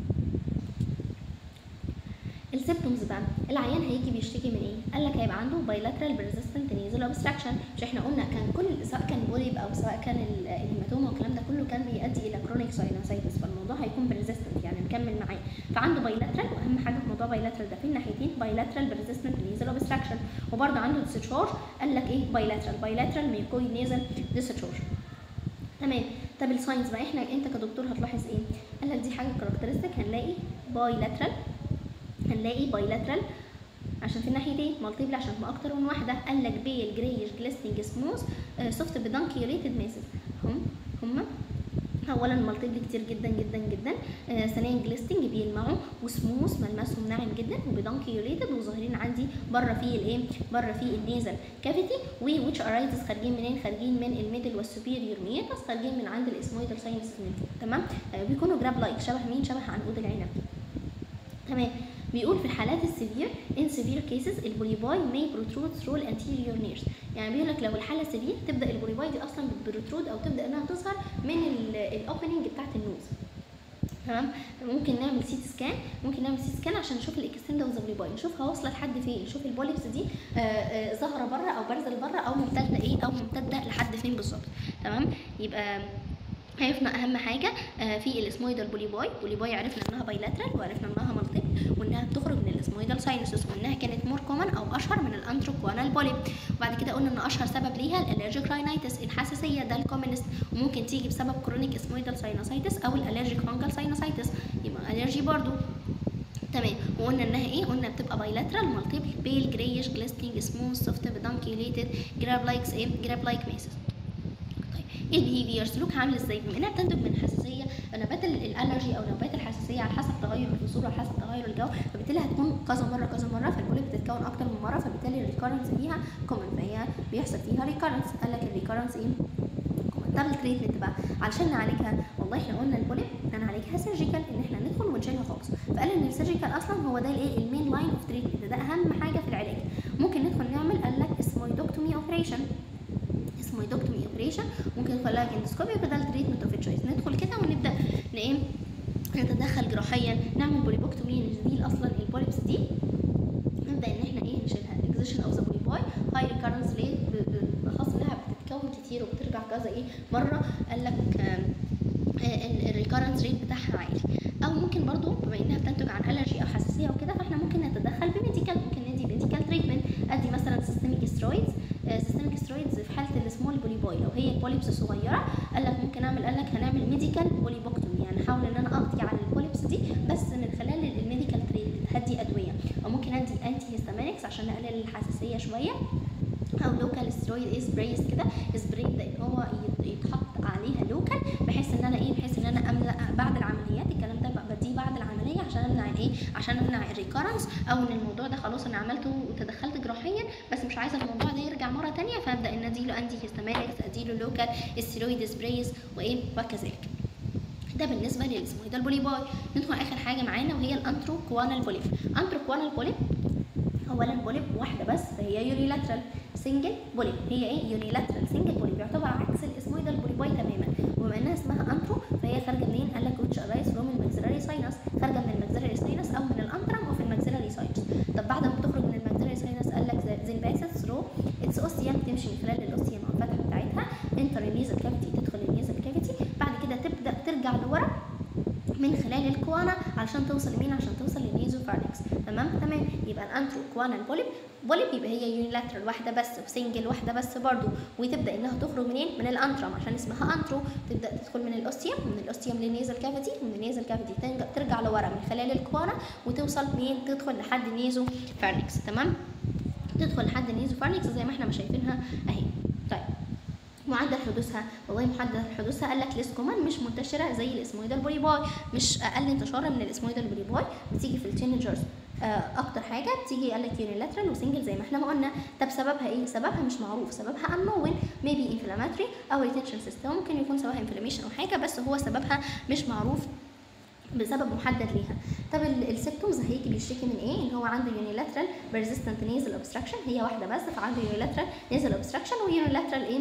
السيمبتومز بقى العيان هيجي بيشتكي من ايه قال لك هيبقى عنده بايلاترال بيرزيستنت نيزل اوبستراكشن مش احنا قلنا كان كل سواء كان بوليب او سواء كان الهيماتوما والكلام ده كله كان بيؤدي الى كرونيك ساينوسايتس فالموضوع هيكون بيرزيستنت يعني نكمل معاه فعنده بايلاترال واهم حاجه في موضوع بايلاترال ده في الناحيتين بايلاترال بيرزيستنت نيزل اوبستراكشن وبرده عنده ديسشارج قال لك ايه بايلاترال بايلاترال ميوكويد نيزل ديسشارج تمام طب الساينس بقى احنا انت كدكتور هتلاحظ ايه قال لك دي حاجه كاركترستيك هنلاقي بايلاترال هنلاقي بايلاترال عشان في الناحيتين مالتيبل عشان تبقى اكتر من واحده قال لك بيل جريش جليستنج سموث سوفت بدانكيوليتد ماسز هم هم اولا مالتيبل كتير جدا جدا جدا آه ثانيا جليستنج بيلمعوا وسموث ملمسهم ناعم جدا وبدانكيوليتد وظاهرين عندي بره في الايه بره في النيزل كافيتي وويتش ارايزز خارجين منين خارجين من الميدل والسوبيريور ميتس خارجين من عند الاسمويدال ساينسز من فوق تمام آه بيكونوا جراب لايك شبه مين شبه عنقود العنب تمام بيقول في الحالات السيفير in severe cases البوليباي may protrude through anterior nerves يعني بيقول لك لو الحاله سيفير تبدا البوليباي دي اصلا بتبروترود او تبدا انها تظهر من الاوبننج بتاعت النوز تمام ممكن نعمل سي تي سكان ممكن نعمل سي سكان عشان نشوف الاكستند اوف ذا بوليباي نشوفها واصله لحد فين نشوف البوليبس دي ظاهره بره او بارزه لبره او ممتده ايه او ممتده لحد فين بالظبط تمام يبقى عرفنا اهم حاجه في الاسمويدال بوليباي بوليباي عرفنا انها بايلاترال وعرفنا انها مالتيبل وانها بتخرج من الاسمويدال ساينسز وانها كانت مور كومن او اشهر من الانتروكوانال بوليب وبعد كده قلنا ان اشهر سبب ليها الالرجيك راينايتس الحساسيه ده الكومنست وممكن تيجي بسبب كرونيك اسمويدال ساينوسايتس او الالرجيك فانجل ساينوسايتس يبقى الرجي برضو تمام وقلنا انها ايه قلنا بتبقى بايلاترال مالتيبل بيل جريش جليستنج سموث سوفت بدانكيوليتد جراب لايكس ايه جراب لايك ميسز ايه البيهيفير سلوك عامل ازاي بما انها بتنتج من حساسيه نوبات الالرجي او نوبات الحساسيه الحساسيه على حسب تغير الفصول وعلى حسب تغير الجو فبالتالي هتكون كذا مره كذا مره فالبوليب بتتكون اكتر من مره فبالتالي الريكارنس فيها كومن فهي بيحصل فيها ريكارنس قال لك الريكارنس ايه طب التريتمنت بقى علشان نعالجها والله احنا قلنا البوليب هنعالجها سيرجيكال ان احنا ندخل ونشيلها خالص فقال ان السيرجيكال اصلا هو ده الايه المين لاين اوف تريتمنت ده اهم حاجه في العلاج ممكن ندخل نعمل قال لك اسمويدوكتومي اوبريشن اسمويدوكتومي اوبريشن ممكن ندخل لها اندوسكوبي وده التريتمنت اوف تشويس ندخل كده ونبدا ايه نتدخل جراحيا نعمل بوليبوكتومي نزيل اصلا البوليبس دي نبدا ان احنا ايه نشيلها اكزيشن اوف ذا بوليباي هاي ريكارنس ليه بخاص انها بتتكون كتير وبترجع كذا ايه مره قال لك الريكارنس ريت بتاعها عالي او ممكن برضو بما انها بتنتج عن الرجي او حساسيه وكده فاحنا ممكن نتدخل بميديكال ممكن ندي ميديكال تريتمنت ادي مثلا سيستميك سترويدز سيستميك سترويدز في حاله السمول بوليباي لو هي البوليبس صغيره قال لك ممكن اعمل قال لك هنعمل ميديكال بوليبوكتومي يعني احاول ان انا اقضي على البوليبس دي بس من خلال الميديكال تريتمنت هدي ادويه او ممكن ادي انتي هيستامينكس عشان اقلل الحساسيه شويه او لوكال سترويد سبرايز كده سبراي ده ان هو يتحط عليها لوكال بحيث ان انا ايه بحيث ان انا املا بعد العمليات الكلام ده بديه بعد العمليه عشان امنع الايه عشان امنع الريكارنس او ان الموضوع ده خلاص انا عملته وتدخلت جراحيا بس مش عايزه الموضوع ده يرجع مره تانية فابدا ان اديله انتي هيستامينكس اديله لوكال سترويد سبرايز وايه وكذلك ده بالنسبه للاسمويدال بوليباي ندخل اخر حاجه معانا وهي الانتروكوانال بوليب انتروكوانال بوليب اولا بوليب واحده بس فهي يونيلاترال سنجل بوليب هي ايه يونيلاترال سنجل بوليب يعتبر عكس الاسمويدال بوليباي تماما وبما انها اسمها انترو فهي خارجه منين قال لك ويتش ارايز فروم الماكسيلاري ساينس خارجه من الماكسيلاري ساينس او من الانترم او في الماكسيلاري ساينس طب بعد ما بتخرج من الماكسيلاري ساينس قال لك زين باسس ثرو اتس اوستيوم تمشي من خلال الاوستيوم او الفتحه بتاعتها انتر النيزل كافيتي تدخل النيزل كافيتي بعد كده تبدا ترجع لورا من خلال الكوانا علشان توصل لمين عشان توصل للنيزو فارنكس تمام تمام يبقى الانترو كوانا البوليب بوليب يبقى هي يونيلاترال واحده بس وسنجل واحده بس برضو وتبدا انها تخرج منين من الانترم عشان اسمها انترو تبدا تدخل من الاوستيوم من الاوستيوم للنيزل كافيتي ومن النيزل كافيتي ترجع لورا من خلال الكوانا وتوصل مين تدخل لحد النيزو فارنكس تمام تدخل لحد النيزو فارنكس زي ما احنا ما شايفينها اهي طيب معدل حدوثها والله معدل حدوثها قال لك ليس كومن مش منتشره زي الاسمويدال بوليباي مش اقل انتشارا من الاسمويدال بوليباي بتيجي في التينيجرز اكتر حاجه بتيجي قال لك يونيلاترال وسنجل زي ما احنا ما قلنا طب سببها ايه سببها مش معروف سببها unknown ميبي انفلاماتري او ريتنشن سيستم ممكن يكون سواء انفلاميشن او حاجه بس هو سببها مش معروف بسبب محدد ليها طب السيمتومز هيجي بيشتكي من ايه اللي هو عنده يونيلاترال بيرزيستنت نيزل اوبستراكشن هي واحده بس فعنده يونيلاترال نيزل اوبستراكشن ويونيلاترال ايه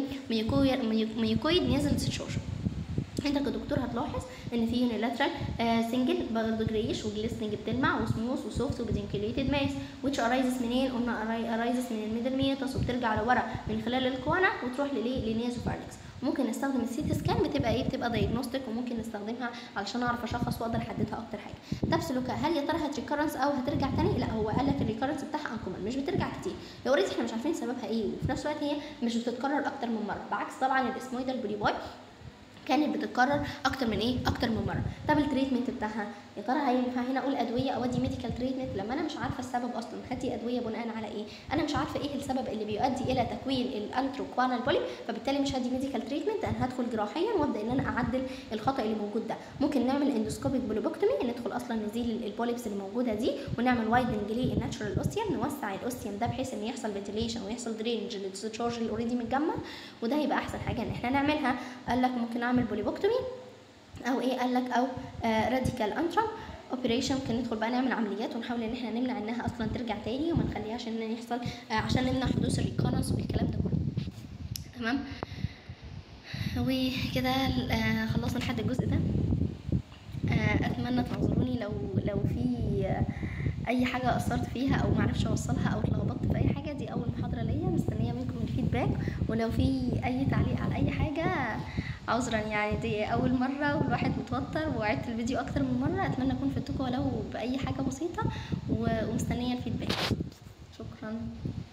ميوكويد نيزل سيتشوشن انت كدكتور هتلاحظ ان في يونيلاترال آه سنجل برضه جريش وجليستنج بتلمع وسموث وسوفت وبدنكليتد ماس which arises منين قلنا arises من الميدل ميتس وبترجع لورا من خلال الكوانا وتروح لليه لنيزوفارنكس ممكن نستخدم السيتي سكان بتبقى ايه بتبقى دايجنوستيك وممكن نستخدمها علشان اعرف اشخص واقدر احددها اكتر حاجه طب سلوكها هل يا ترى هتريكرنس او هترجع تاني لا هو قال لك الريكرنس بتاعها انكومن مش بترجع كتير لو اوريدي احنا مش عارفين سببها ايه وفي نفس الوقت هي مش بتتكرر اكتر من مره بعكس طبعا الاسمويدال بوليباي كانت بتتكرر اكتر من ايه اكتر من مره طب التريتمنت بتاعها يا ترى هينفع هنا اقول ادويه او ادي ميديكال تريتمنت لما انا مش عارفه السبب اصلا هدي ادويه بناء على ايه انا مش عارفه ايه السبب اللي بيؤدي الى تكوين الانتروكوانال بوليب فبالتالي مش هدي ميديكال تريتمنت انا هدخل جراحيا وابدا ان انا اعدل الخطا اللي موجود ده ممكن نعمل اندوسكوبيك بوليبوكتومي ندخل اصلا نزيل البوليبس اللي موجوده دي ونعمل وايدنج للناتشورال اوستيوم نوسع الاوستيوم ده بحيث ان يحصل فنتيليشن ويحصل درينج للديسشارج اللي اوريدي متجمع وده هيبقى احسن حاجه ان احنا نعملها قال لك ممكن اعمل بوليبوكتومي او ايه قال لك او راديكال انترم اوبريشن ممكن ندخل بقى نعمل عمليات ونحاول ان احنا نمنع انها اصلا ترجع تاني وما نخليهاش ان يحصل آه عشان نمنع حدوث الريكارنس والكلام ده كله تمام وكده آه خلصنا لحد الجزء ده آه اتمنى تنظروني لو لو في آه اي حاجه قصرت فيها او معرفش اوصلها او اتلخبطت في اي حاجه دي اول محاضره ليا مستنيه منكم الفيدباك ولو في اي تعليق على اي حاجه عذرا يعني دي اول مره والواحد متوتر وعدت الفيديو اكتر من مره اتمنى اكون فدتكم ولو باي حاجه بسيطه ومستنيه الفيدباك شكرا